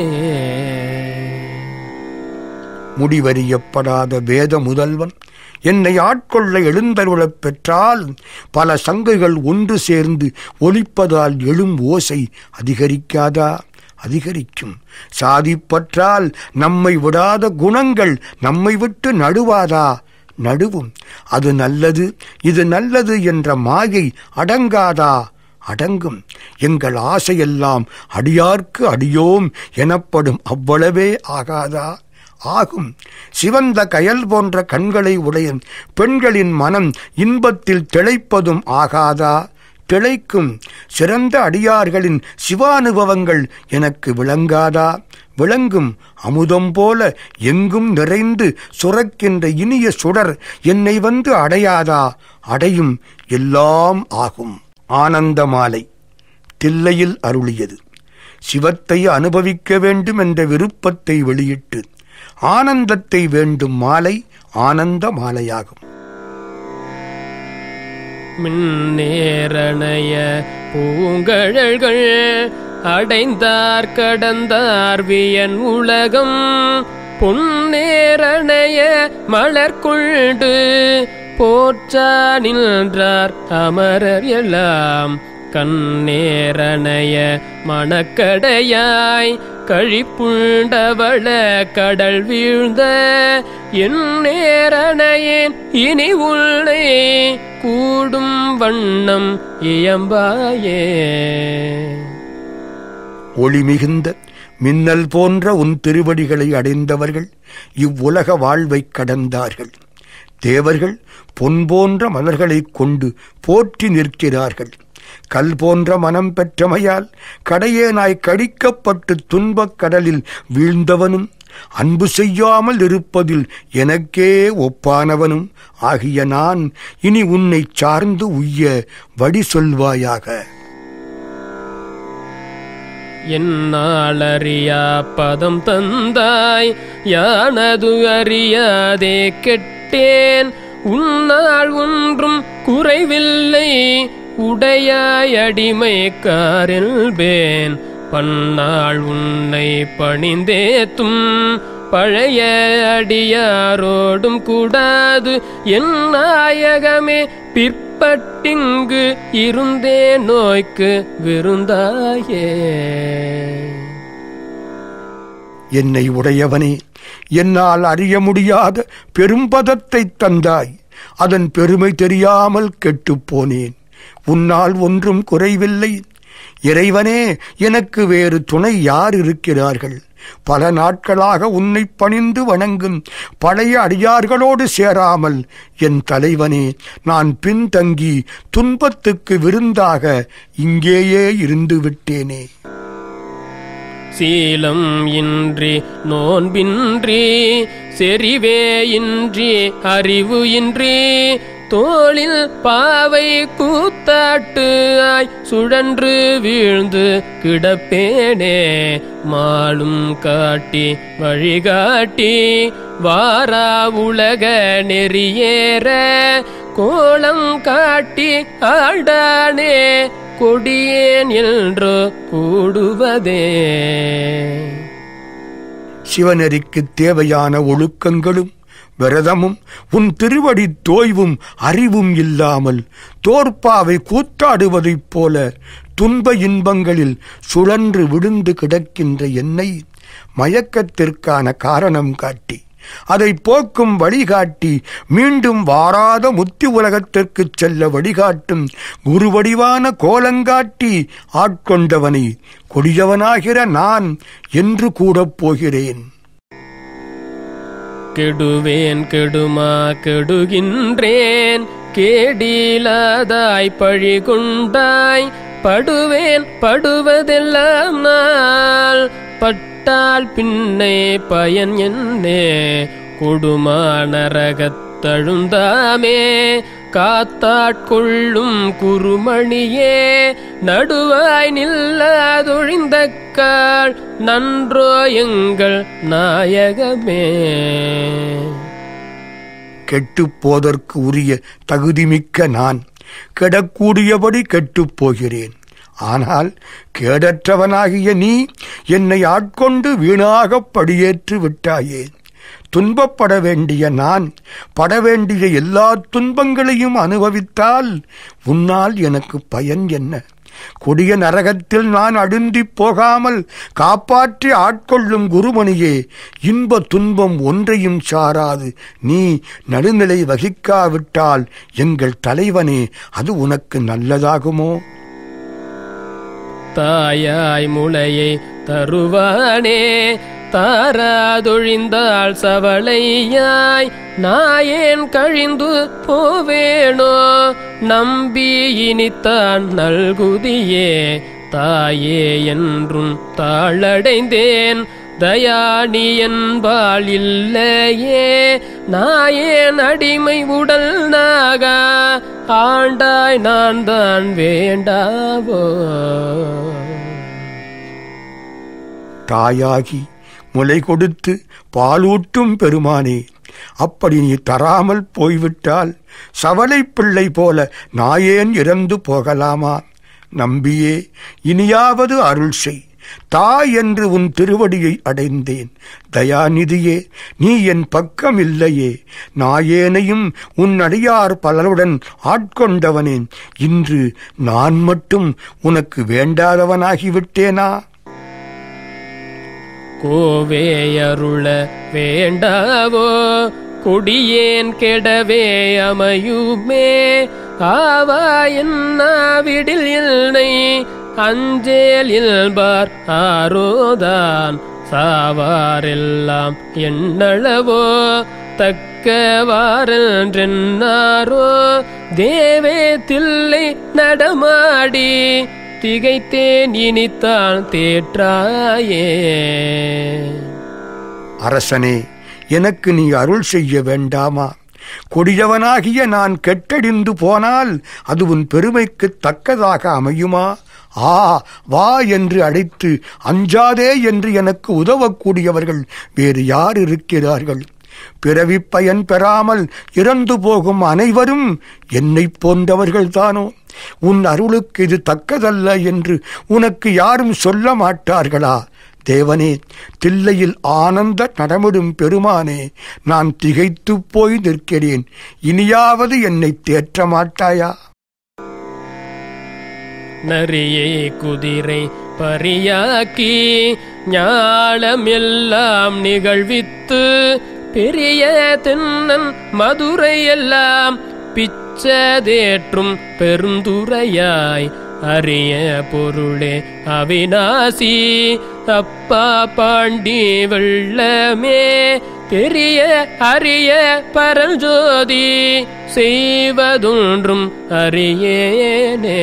முடிவறியப்படாத வேத முதல்வன் என்னை ஆட்கொள்ள எழுந்தருளப் பெற்றால் பல சங்கைகள் ஒன்று சேர்ந்து ஒலிப்பதால் எழும் ஓசை அதிகரிக்காதா அதிகரிக்கும் சாதிப்பற்றால் நம்மை விடாத குணங்கள் நம்மை விட்டு நடுவாதா நடுவும் அது நல்லது இது நல்லது என்ற மாயை அடங்காதா அடங்கும் எங்கள் ஆசையெல்லாம் அடியார்க்கு அடியோம் எனப்படும் அவ்வளவே ஆகாதா ஆகும் சிவந்த கயல் போன்ற கண்களை உடைய பெண்களின் மனம் இன்பத்தில் திளைப்பதும் ஆகாதா திளைக்கும் சிறந்த அடியார்களின் சிவானுபவங்கள் எனக்கு விளங்காதா விளங்கும் அமுதம் போல எங்கும் நிறைந்து சுரக்கின்ற இனிய சுடர் என்னை வந்து அடையாதா அடையும் எல்லாம் ஆகும் ஆனந்த மாலை தில்லையில் அருளியது சிவத்தை அனுபவிக்க வேண்டும் என்ற விருப்பத்தை வெளியிட்டு ஆனந்தத்தை வேண்டும் மாலை ஆனந்த மாலையாகும் மின்னேரணைய பூங்கழல்கள் அடைந்தார் கடந்தார் வியன் உலகம் பொன்னேரணைய மலர்கொண்டு போற்றா நின்றார் அமரர் எல்லாம் கண்ணேரணைய மணக்கடையாய் கழிப்புண்டவள கடல் வீழ்ந்த என் நேரணையேன் இனி உள்ளே கூடும் வண்ணம் இயம்பாயே ஒளி மிகுந்த மின்னல் போன்ற உன் திருவடிகளை அடைந்தவர்கள் இவ்வுலக வாழ்வைக் கடந்தார்கள் தேவர்கள் பொன் போன்ற மலர்களைக் கொண்டு போற்றி நிற்கிறார்கள் கல் போன்ற மனம் பெற்றமையால் கடையேனாய் கடிக்கப்பட்டு துன்பக் கடலில் வீழ்ந்தவனும் அன்பு செய்யாமல் இருப்பதில் எனக்கே ஒப்பானவனும் ஆகிய நான் இனி உன்னை சார்ந்து உய்ய வழி சொல்வாயாக என்னாலறியா பதம் தந்தாய் யானது அறியாதே கெட்டேன் உன்னால் ஒன்றும் குறைவில்லை உடையாய் அடிமைக்காரில்பேன் பன்னாள் உன்னை பணிந்தேத்தும் பழைய அடியாரோடும் கூடாது என் நாயகமே பிற்பட்டிங்கு இருந்தே நோய்க்கு விருந்தாயே என்னை உடையவனே என்னால் அறிய முடியாத பெரும்பதத்தைத் தந்தாய் அதன் பெருமை தெரியாமல் கெட்டுப் போனேன் உன்னால் ஒன்றும் குறைவில்லை இறைவனே எனக்கு வேறு துணை யார் இருக்கிறார்கள் பல நாட்களாக உன்னை பணிந்து வணங்கும் பழைய அடியார்களோடு சேராமல் என் தலைவனே நான் பின்தங்கி துன்பத்துக்கு விருந்தாக இங்கேயே இருந்து விட்டேனே சீலம் இன்றி நோன்பின்றி செறிவே இன்றி அறிவு இன்றி தோளில் பாவை கூத்தாட்டு ஆய் சுழன்று வீழ்ந்து கிடப்பேனே மாலும் காட்டி வழிகாட்டி வாரா உலக நெறியேற கோலம் காட்டி ஆடானே கொடியேன் என்று கூடுவதே சிவநெறிக்கு தேவையான ஒழுக்கங்களும் விரதமும் உன் திருவடி தோய்வும் அறிவும் இல்லாமல் தோற்பாவை கூத்தாடுவதைப் போல துன்ப இன்பங்களில் சுழன்று விழுந்து கிடக்கின்ற என்னை மயக்கத்திற்கான காரணம் காட்டி அதை போக்கும் வழிகாட்டி மீண்டும் வாராத முத்தி உலகத்திற்குச் செல்ல வழிகாட்டும் குருவடிவான கோலங்காட்டி ஆட்கொண்டவனை கொடியவனாகிற நான் என்று கூடப் போகிறேன் கெடுவேன் கெடுமா கெடுகின்றேன் கேடிலாதாய் பழி கொண்டாய் படுவேன் படுவதெல்லாம் நாள் பட்டால் பின்னே பயன் என்னே கொடுமா நரகத்தழுந்தாமே காத்தாட்கொள்ளும் குருமணியே நடுவாய் நில்லாதொழிந்த கால் நன்றோ எங்கள் நாயகமே கெட்டுப் போதற்கு உரிய தகுதிமிக்க நான் கெடக்கூடியபடி கெட்டுப் போகிறேன் ஆனால் கேடற்றவனாகிய நீ என்னை ஆட்கொண்டு வீணாகப் படியேற்று விட்டாயே துன்பப்பட வேண்டிய நான் பட வேண்டிய எல்லா துன்பங்களையும் அனுபவித்தால் உன்னால் எனக்கு பயன் என்ன கொடிய நரகத்தில் நான் அழுந்திப் போகாமல் காப்பாற்றி ஆட்கொள்ளும் குருமணியே இன்ப துன்பம் ஒன்றையும் சாராது நீ நடுநிலை வகிக்காவிட்டால் எங்கள் தலைவனே அது உனக்கு நல்லதாகுமோ தாயாய் முளையை தருவானே தாராதொழிந்தாள் சவளையாய் நாயேன் கழிந்து போவேனோ நம்பி இனித்தான் நல்குதியே தாயே என்றும் தாளடைந்தேன் தயானி என்பாள் இல்லையே நாயேன் அடிமை உடல் நாகா ஆண்டாய் நான் தான் வேண்டாவோ தாயாகி முளை கொடுத்து பாலூட்டும் பெருமானே அப்படி நீ தராமல் போய்விட்டால் சவலை பிள்ளை போல நாயேன் இறந்து போகலாமா நம்பியே இனியாவது அருள் செய் தாய் என்று உன் திருவடியை அடைந்தேன் தயாநிதியே நீ என் பக்கம் இல்லையே நாயேனையும் உன் அடியார் பலருடன் ஆட்கொண்டவனேன் இன்று நான் மட்டும் உனக்கு வேண்டாதவனாகிவிட்டேனா கோவேயருள வேண்டாவோ கொடியேன் கெடவே அமையுமே ஆவா என்னாவிடில் இல்லை அஞ்சேல் இல்பார் ஆரோதான் சாவாரெல்லாம் எண்ணளவோ தக்கவாரென்றென்னாரோ தேவே தில்லை நடமாடி திகைத்தேன் இனித்தான் தேற்றாயே அரசனே எனக்கு நீ அருள் செய்ய வேண்டாமா கொடியவனாகிய நான் கெட்டடிந்து போனால் அது உன் பெருமைக்கு தக்கதாக அமையுமா ஆ வா என்று அழைத்து அஞ்சாதே என்று எனக்கு உதவக்கூடியவர்கள் வேறு யார் இருக்கிறார்கள் பிறவிப் பயன் பெறாமல் இறந்து போகும் அனைவரும் என்னைப் போன்றவர்கள்தானோ உன் அருளுக்கு இது தக்கதல்ல என்று உனக்கு யாரும் சொல்ல மாட்டார்களா தேவனே தில்லையில் ஆனந்த நடமிடும் பெருமானே நான் திகைத்துப் போய் நிற்கிறேன் இனியாவது என்னை தேற்ற மாட்டாயா நரியை குதிரை பரியாக்கி ஞானம் எல்லாம் நிகழ்வித்து பெரிய தென்னன் மதுரை எல்லாம் பிச்சதேற்றும் பெருந்துரையாய் அரிய பொருளே அவிநாசி அப்பா பாண்டி வெள்ளமே பெரிய அரிய பரஞ்சோதி செய்வதொன்றும் அறியேனே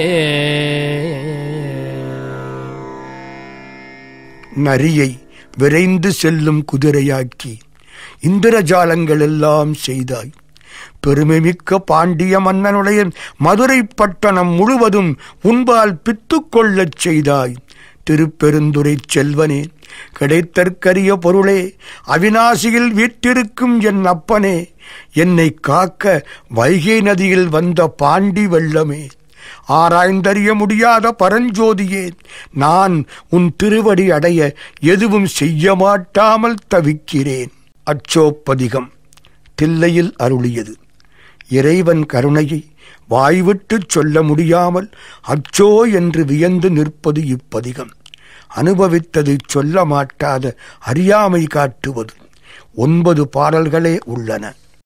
நரியை விரைந்து செல்லும் குதிரையாக்கி இந்திரஜாலங்கள் எல்லாம் செய்தாய் பெருமைமிக்க பாண்டிய மன்னனுடைய மதுரை பட்டணம் முழுவதும் உன்பால் பித்து கொள்ளச் செய்தாய் திருப்பெருந்துரை செல்வனே கிடைத்தற்கரிய பொருளே அவிநாசியில் வீற்றிருக்கும் என் அப்பனே என்னை காக்க வைகை நதியில் வந்த பாண்டி வெள்ளமே ஆராய்ந்தறிய முடியாத பரஞ்சோதியே நான் உன் திருவடி அடைய எதுவும் செய்ய மாட்டாமல் தவிக்கிறேன் அச்சோப்பதிகம் தில்லையில் அருளியது இறைவன் கருணையை வாய்விட்டுச் சொல்ல முடியாமல் அச்சோ என்று வியந்து நிற்பது இப்பதிகம் அனுபவித்தது சொல்ல மாட்டாத அறியாமை காட்டுவது ஒன்பது பாடல்களே உள்ளன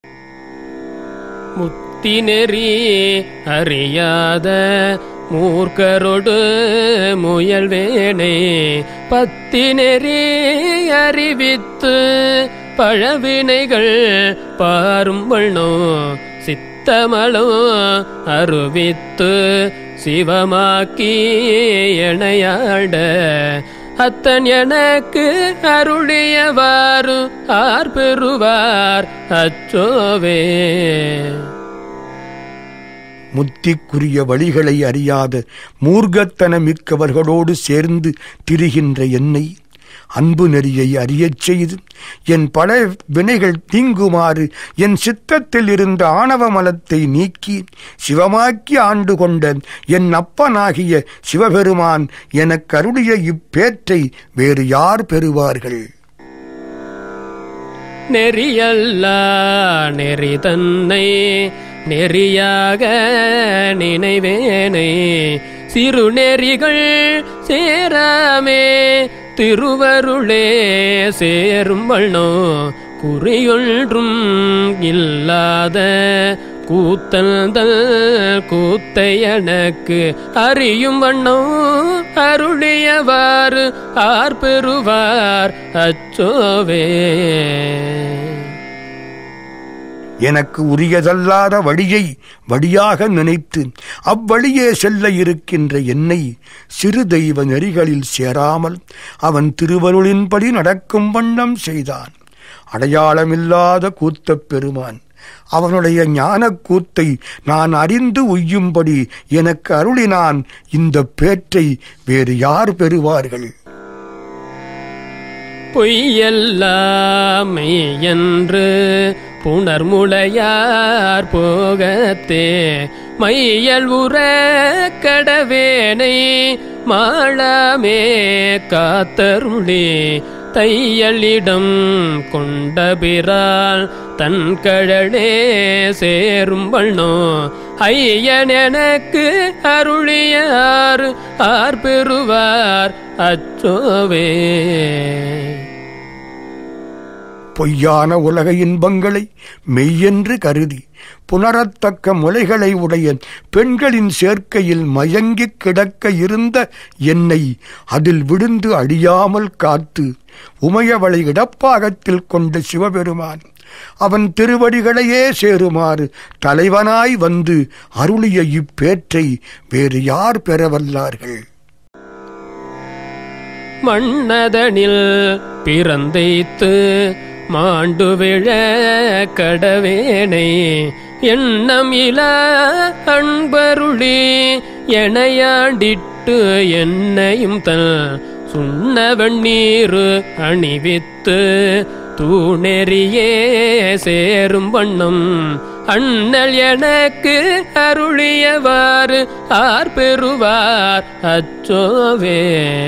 முத்தி நெறி அறியாத மூர்க்கரொடு முயல்வேனே பத்தி நெறி அறிவித்து பழவினைகள் பாரும்பள்னோ சித்தமளோ அருவித்து சிவமாக்கி எனையாட அத்தன் எனக்கு அருளியவாறு ஆர் பெறுவார் அச்சோவே முத்திக்குரிய வழிகளை அறியாத மூர்க்கத்தனமிக்கவர்களோடு சேர்ந்து திரிகின்ற என்னை அன்பு நெறியை அறியச் செய்து என் பல வினைகள் தீங்குமாறு என் சித்தத்தில் இருந்த ஆணவ மலத்தை நீக்கி சிவமாக்கி ஆண்டு கொண்ட என் அப்பனாகிய சிவபெருமான் எனக்கு அருளிய இப்பேற்றை வேறு யார் பெறுவார்கள் நெறியல்லா நெறி தன்னை நெறியாக நினைவேனை சிறு நெறிகள் சேராமே திருவருளே சேரும் வண்ணோ குறியொன்றும் இல்லாத கூத்தல்தல் கூத்தை எனக்கு அறியும் வண்ணோ அருளியவாறு ஆர் பெறுவார் அச்சோவே எனக்கு உரியதல்லாத வழியை வழியாக நினைத்து அவ்வழியே செல்ல இருக்கின்ற என்னை சிறு தெய்வ நெறிகளில் சேராமல் அவன் திருவருளின்படி நடக்கும் வண்ணம் செய்தான் அடையாளமில்லாத கூத்தப் பெருமான் அவனுடைய ஞானக் கூத்தை நான் அறிந்து உய்யும்படி எனக்கு அருளினான் இந்த பேற்றை வேறு யார் பெறுவார்கள் பொய்யெல்லாமை என்று புணர்முளையார் போகத்தே மையல் உற கடவேனை மாளாமே காத்தருளி தையலிடம் கொண்டபிரால் தன் கழலே சேரும் வண்ணோ ஐயன் எனக்கு அருளியார் ஆர் பெறுவார் அச்சோவே பொய்யான உலக இன்பங்களை மெய்யென்று கருதி புணரத்தக்க முலைகளை உடைய பெண்களின் சேர்க்கையில் மயங்கிக் கிடக்க இருந்த என்னை அதில் விழுந்து அழியாமல் காத்து உமையவளை இடப்பாகத்தில் கொண்ட சிவபெருமான் அவன் திருவடிகளையே சேருமாறு தலைவனாய் வந்து அருளிய இப்பேற்றை வேறு யார் பெறவல்லார்கள் மன்னதனில் பிறந்தைத்து மாண்டு விழ கடவேனை எண்ணம் இல அன்பருளி எனையாண்டிட்டு என்னையும் தன் சுண்ண வெண்ணீரு அணிவித்து தூணெறியே சேரும் வண்ணம் அண்ணல் எனக்கு அருளியவாறு ஆர் பெறுவார் அச்சோவே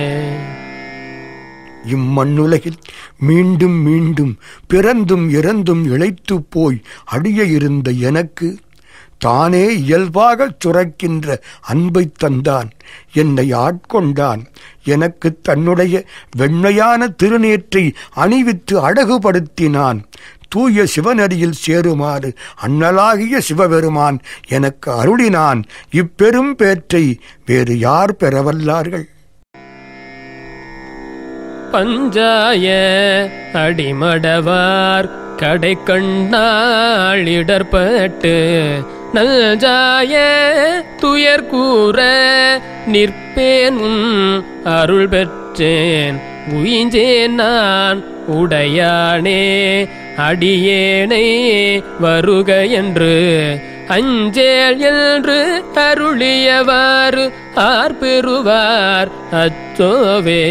இம்மண்ணுலகில் மீண்டும் மீண்டும் பிறந்தும் இறந்தும் இழைத்துப் போய் அடிய இருந்த எனக்கு தானே இயல்பாகச் சுரக்கின்ற அன்பைத் தந்தான் என்னை ஆட்கொண்டான் எனக்கு தன்னுடைய வெண்மையான திருநேற்றை அணிவித்து அழகுபடுத்தினான் தூய சிவனடியில் சேருமாறு அண்ணலாகிய சிவபெருமான் எனக்கு அருளினான் இப்பெரும் பேற்றை வேறு யார் பெறவல்லார்கள் பஞ்சாய அடிமடவார் கடை கண்ணாளிடற்பட்டு நல்ஜாய துயர் கூற நிற்பேன் உன் அருள் பெற்ற பெற்றேன் உயிஞ்சேன் நான் உடையானே அடியேனை வருக என்று அஞ்சேல் என்று அருளியவாறு ஆர்பெறுவார் அச்சோவே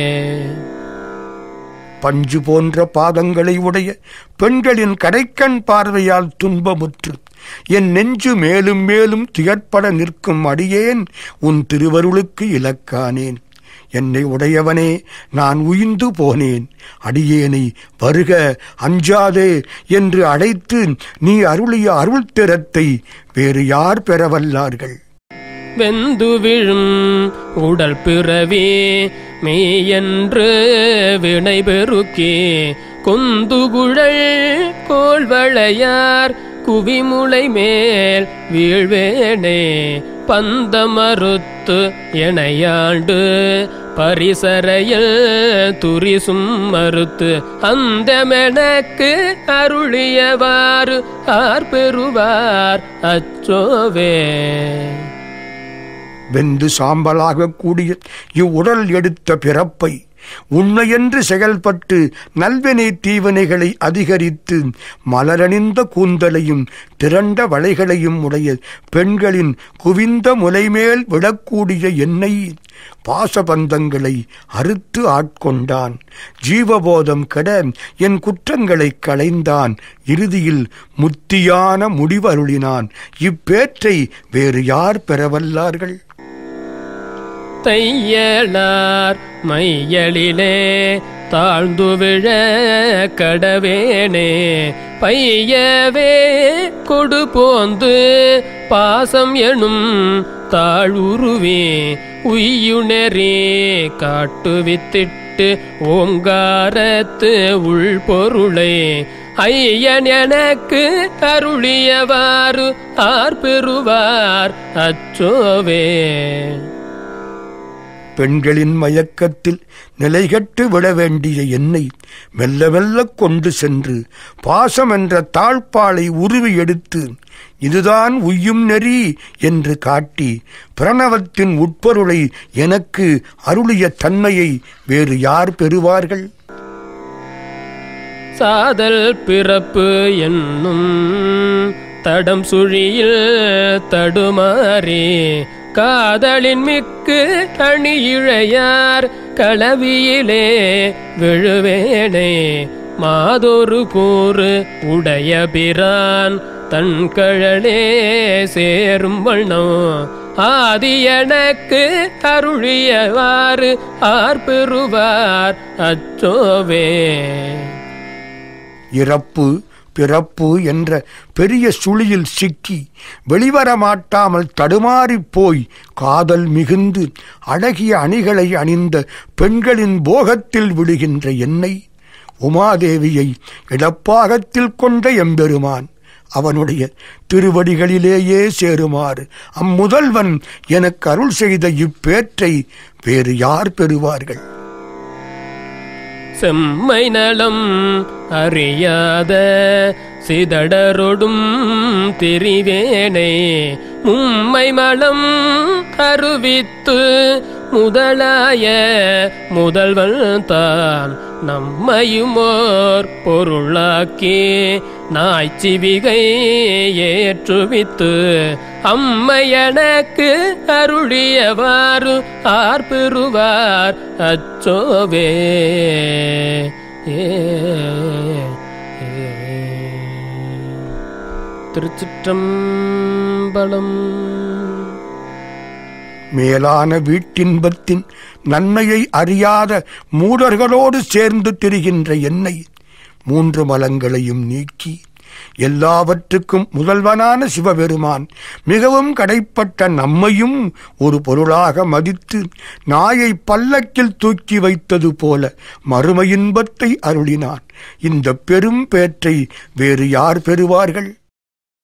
பஞ்சு போன்ற பாதங்களை உடைய பெண்களின் கடைக்கண் பார்வையால் துன்பமுற்று என் நெஞ்சு மேலும் மேலும் துயர்ப்பட நிற்கும் அடியேன் உன் திருவருளுக்கு இலக்கானேன் என்னை உடையவனே நான் உயிந்து போனேன் அடியேனை வருக அஞ்சாதே என்று அழைத்து நீ அருளிய அருள் திறத்தை வேறு யார் பெறவல்லார்கள் வெந்து விழும் உடல் பிறவி மெய்யென்று வினை பெருக்கி கொந்துகுழல் கோள்வளையார் குவிமுளை மேல் வீழ்வேனே பந்தமறுத்து எனையாண்டு பரிசரையில் துரிசும் மறுத்து அந்த மெனக்கு அருளியவாறு ஆர்பெறுவார் அச்சோவே வெந்து சாம்பலாகக் கூடிய இவ்வுடல் எடுத்த பிறப்பை உண்மையென்று செயல்பட்டு நல்வினை தீவினைகளை அதிகரித்து மலரணிந்த கூந்தலையும் திரண்ட வளைகளையும் உடைய பெண்களின் குவிந்த முலைமேல் விடக்கூடிய எண்ணெய் பாசபந்தங்களை அறுத்து ஆட்கொண்டான் ஜீவபோதம் கெட என் குற்றங்களை களைந்தான் இறுதியில் முத்தியான முடிவருளினான் இப்பேற்றை வேறு யார் பெறவல்லார்கள் தையலார் மையலிலே தாழ்ந்து விழ கடவேனே பையவே கொடு போந்து பாசம் எனும் தாழுருவே உய்யுணரே காட்டுவித்திட்டு ஓங்காரத்து உள்பொருளை ஐயன் எனக்கு அருளியவாறு ஆர்பெறுவார் அச்சோவே பெண்களின் மயக்கத்தில் நிலைகட்டு விட வேண்டிய என்னை மெல்ல மெல்ல கொண்டு சென்று பாசம் என்ற தாழ்பாலை உருவி எடுத்து இதுதான் உய்யும் நெறி என்று காட்டி பிரணவத்தின் உட்பொருளை எனக்கு அருளிய தன்மையை வேறு யார் பெறுவார்கள் சாதல் பிறப்பு என்னும் தடம் சுழியில் தடுமாறி காதலின் மிக்கு அணி இழையார் களவியிலே விழுவேனே மாதொரு கூறு உடைய பிரான் தன் கழலே சேரும் வண்ணம் ஆதி எனக்கு அருளியவாறு ஆர்பெறுவார் அச்சோவே இறப்பு பிறப்பு என்ற பெரிய சுழியில் சிக்கி வெளிவர மாட்டாமல் தடுமாறிப் போய் காதல் மிகுந்து அழகிய அணிகளை அணிந்த பெண்களின் போகத்தில் விடுகின்ற என்னை உமாதேவியை இடப்பாகத்தில் கொண்ட எம்பெருமான் அவனுடைய திருவடிகளிலேயே சேருமாறு அம்முதல்வன் எனக்கு அருள் செய்த இப்பேற்றை வேறு யார் பெறுவார்கள் செம்மை நலம் அறியாத சிதடரொடும் திரிவேனை மும்மை மலம் அருவித்து முதலாய முதல்வன் தான் நம்மையுமோர் பொருளாக்கி நாய்ச்சிவிகை ஏற்றுவித்து அம்மை எனக்கு அருளியவாறு ஆர்பெறுவார் அச்சோவே ஏ திருச்சிற்றம்பலம் மேலான வீட்டின்பத்தின் நன்மையை அறியாத மூடர்களோடு சேர்ந்து திரிகின்ற என்னை மூன்று மலங்களையும் நீக்கி எல்லாவற்றுக்கும் முதல்வனான சிவபெருமான் மிகவும் கடைப்பட்ட நம்மையும் ஒரு பொருளாக மதித்து நாயை பல்லக்கில் தூக்கி வைத்தது போல மறுமையின்பத்தை அருளினான் இந்த பெரும் பேற்றை வேறு யார் பெறுவார்கள்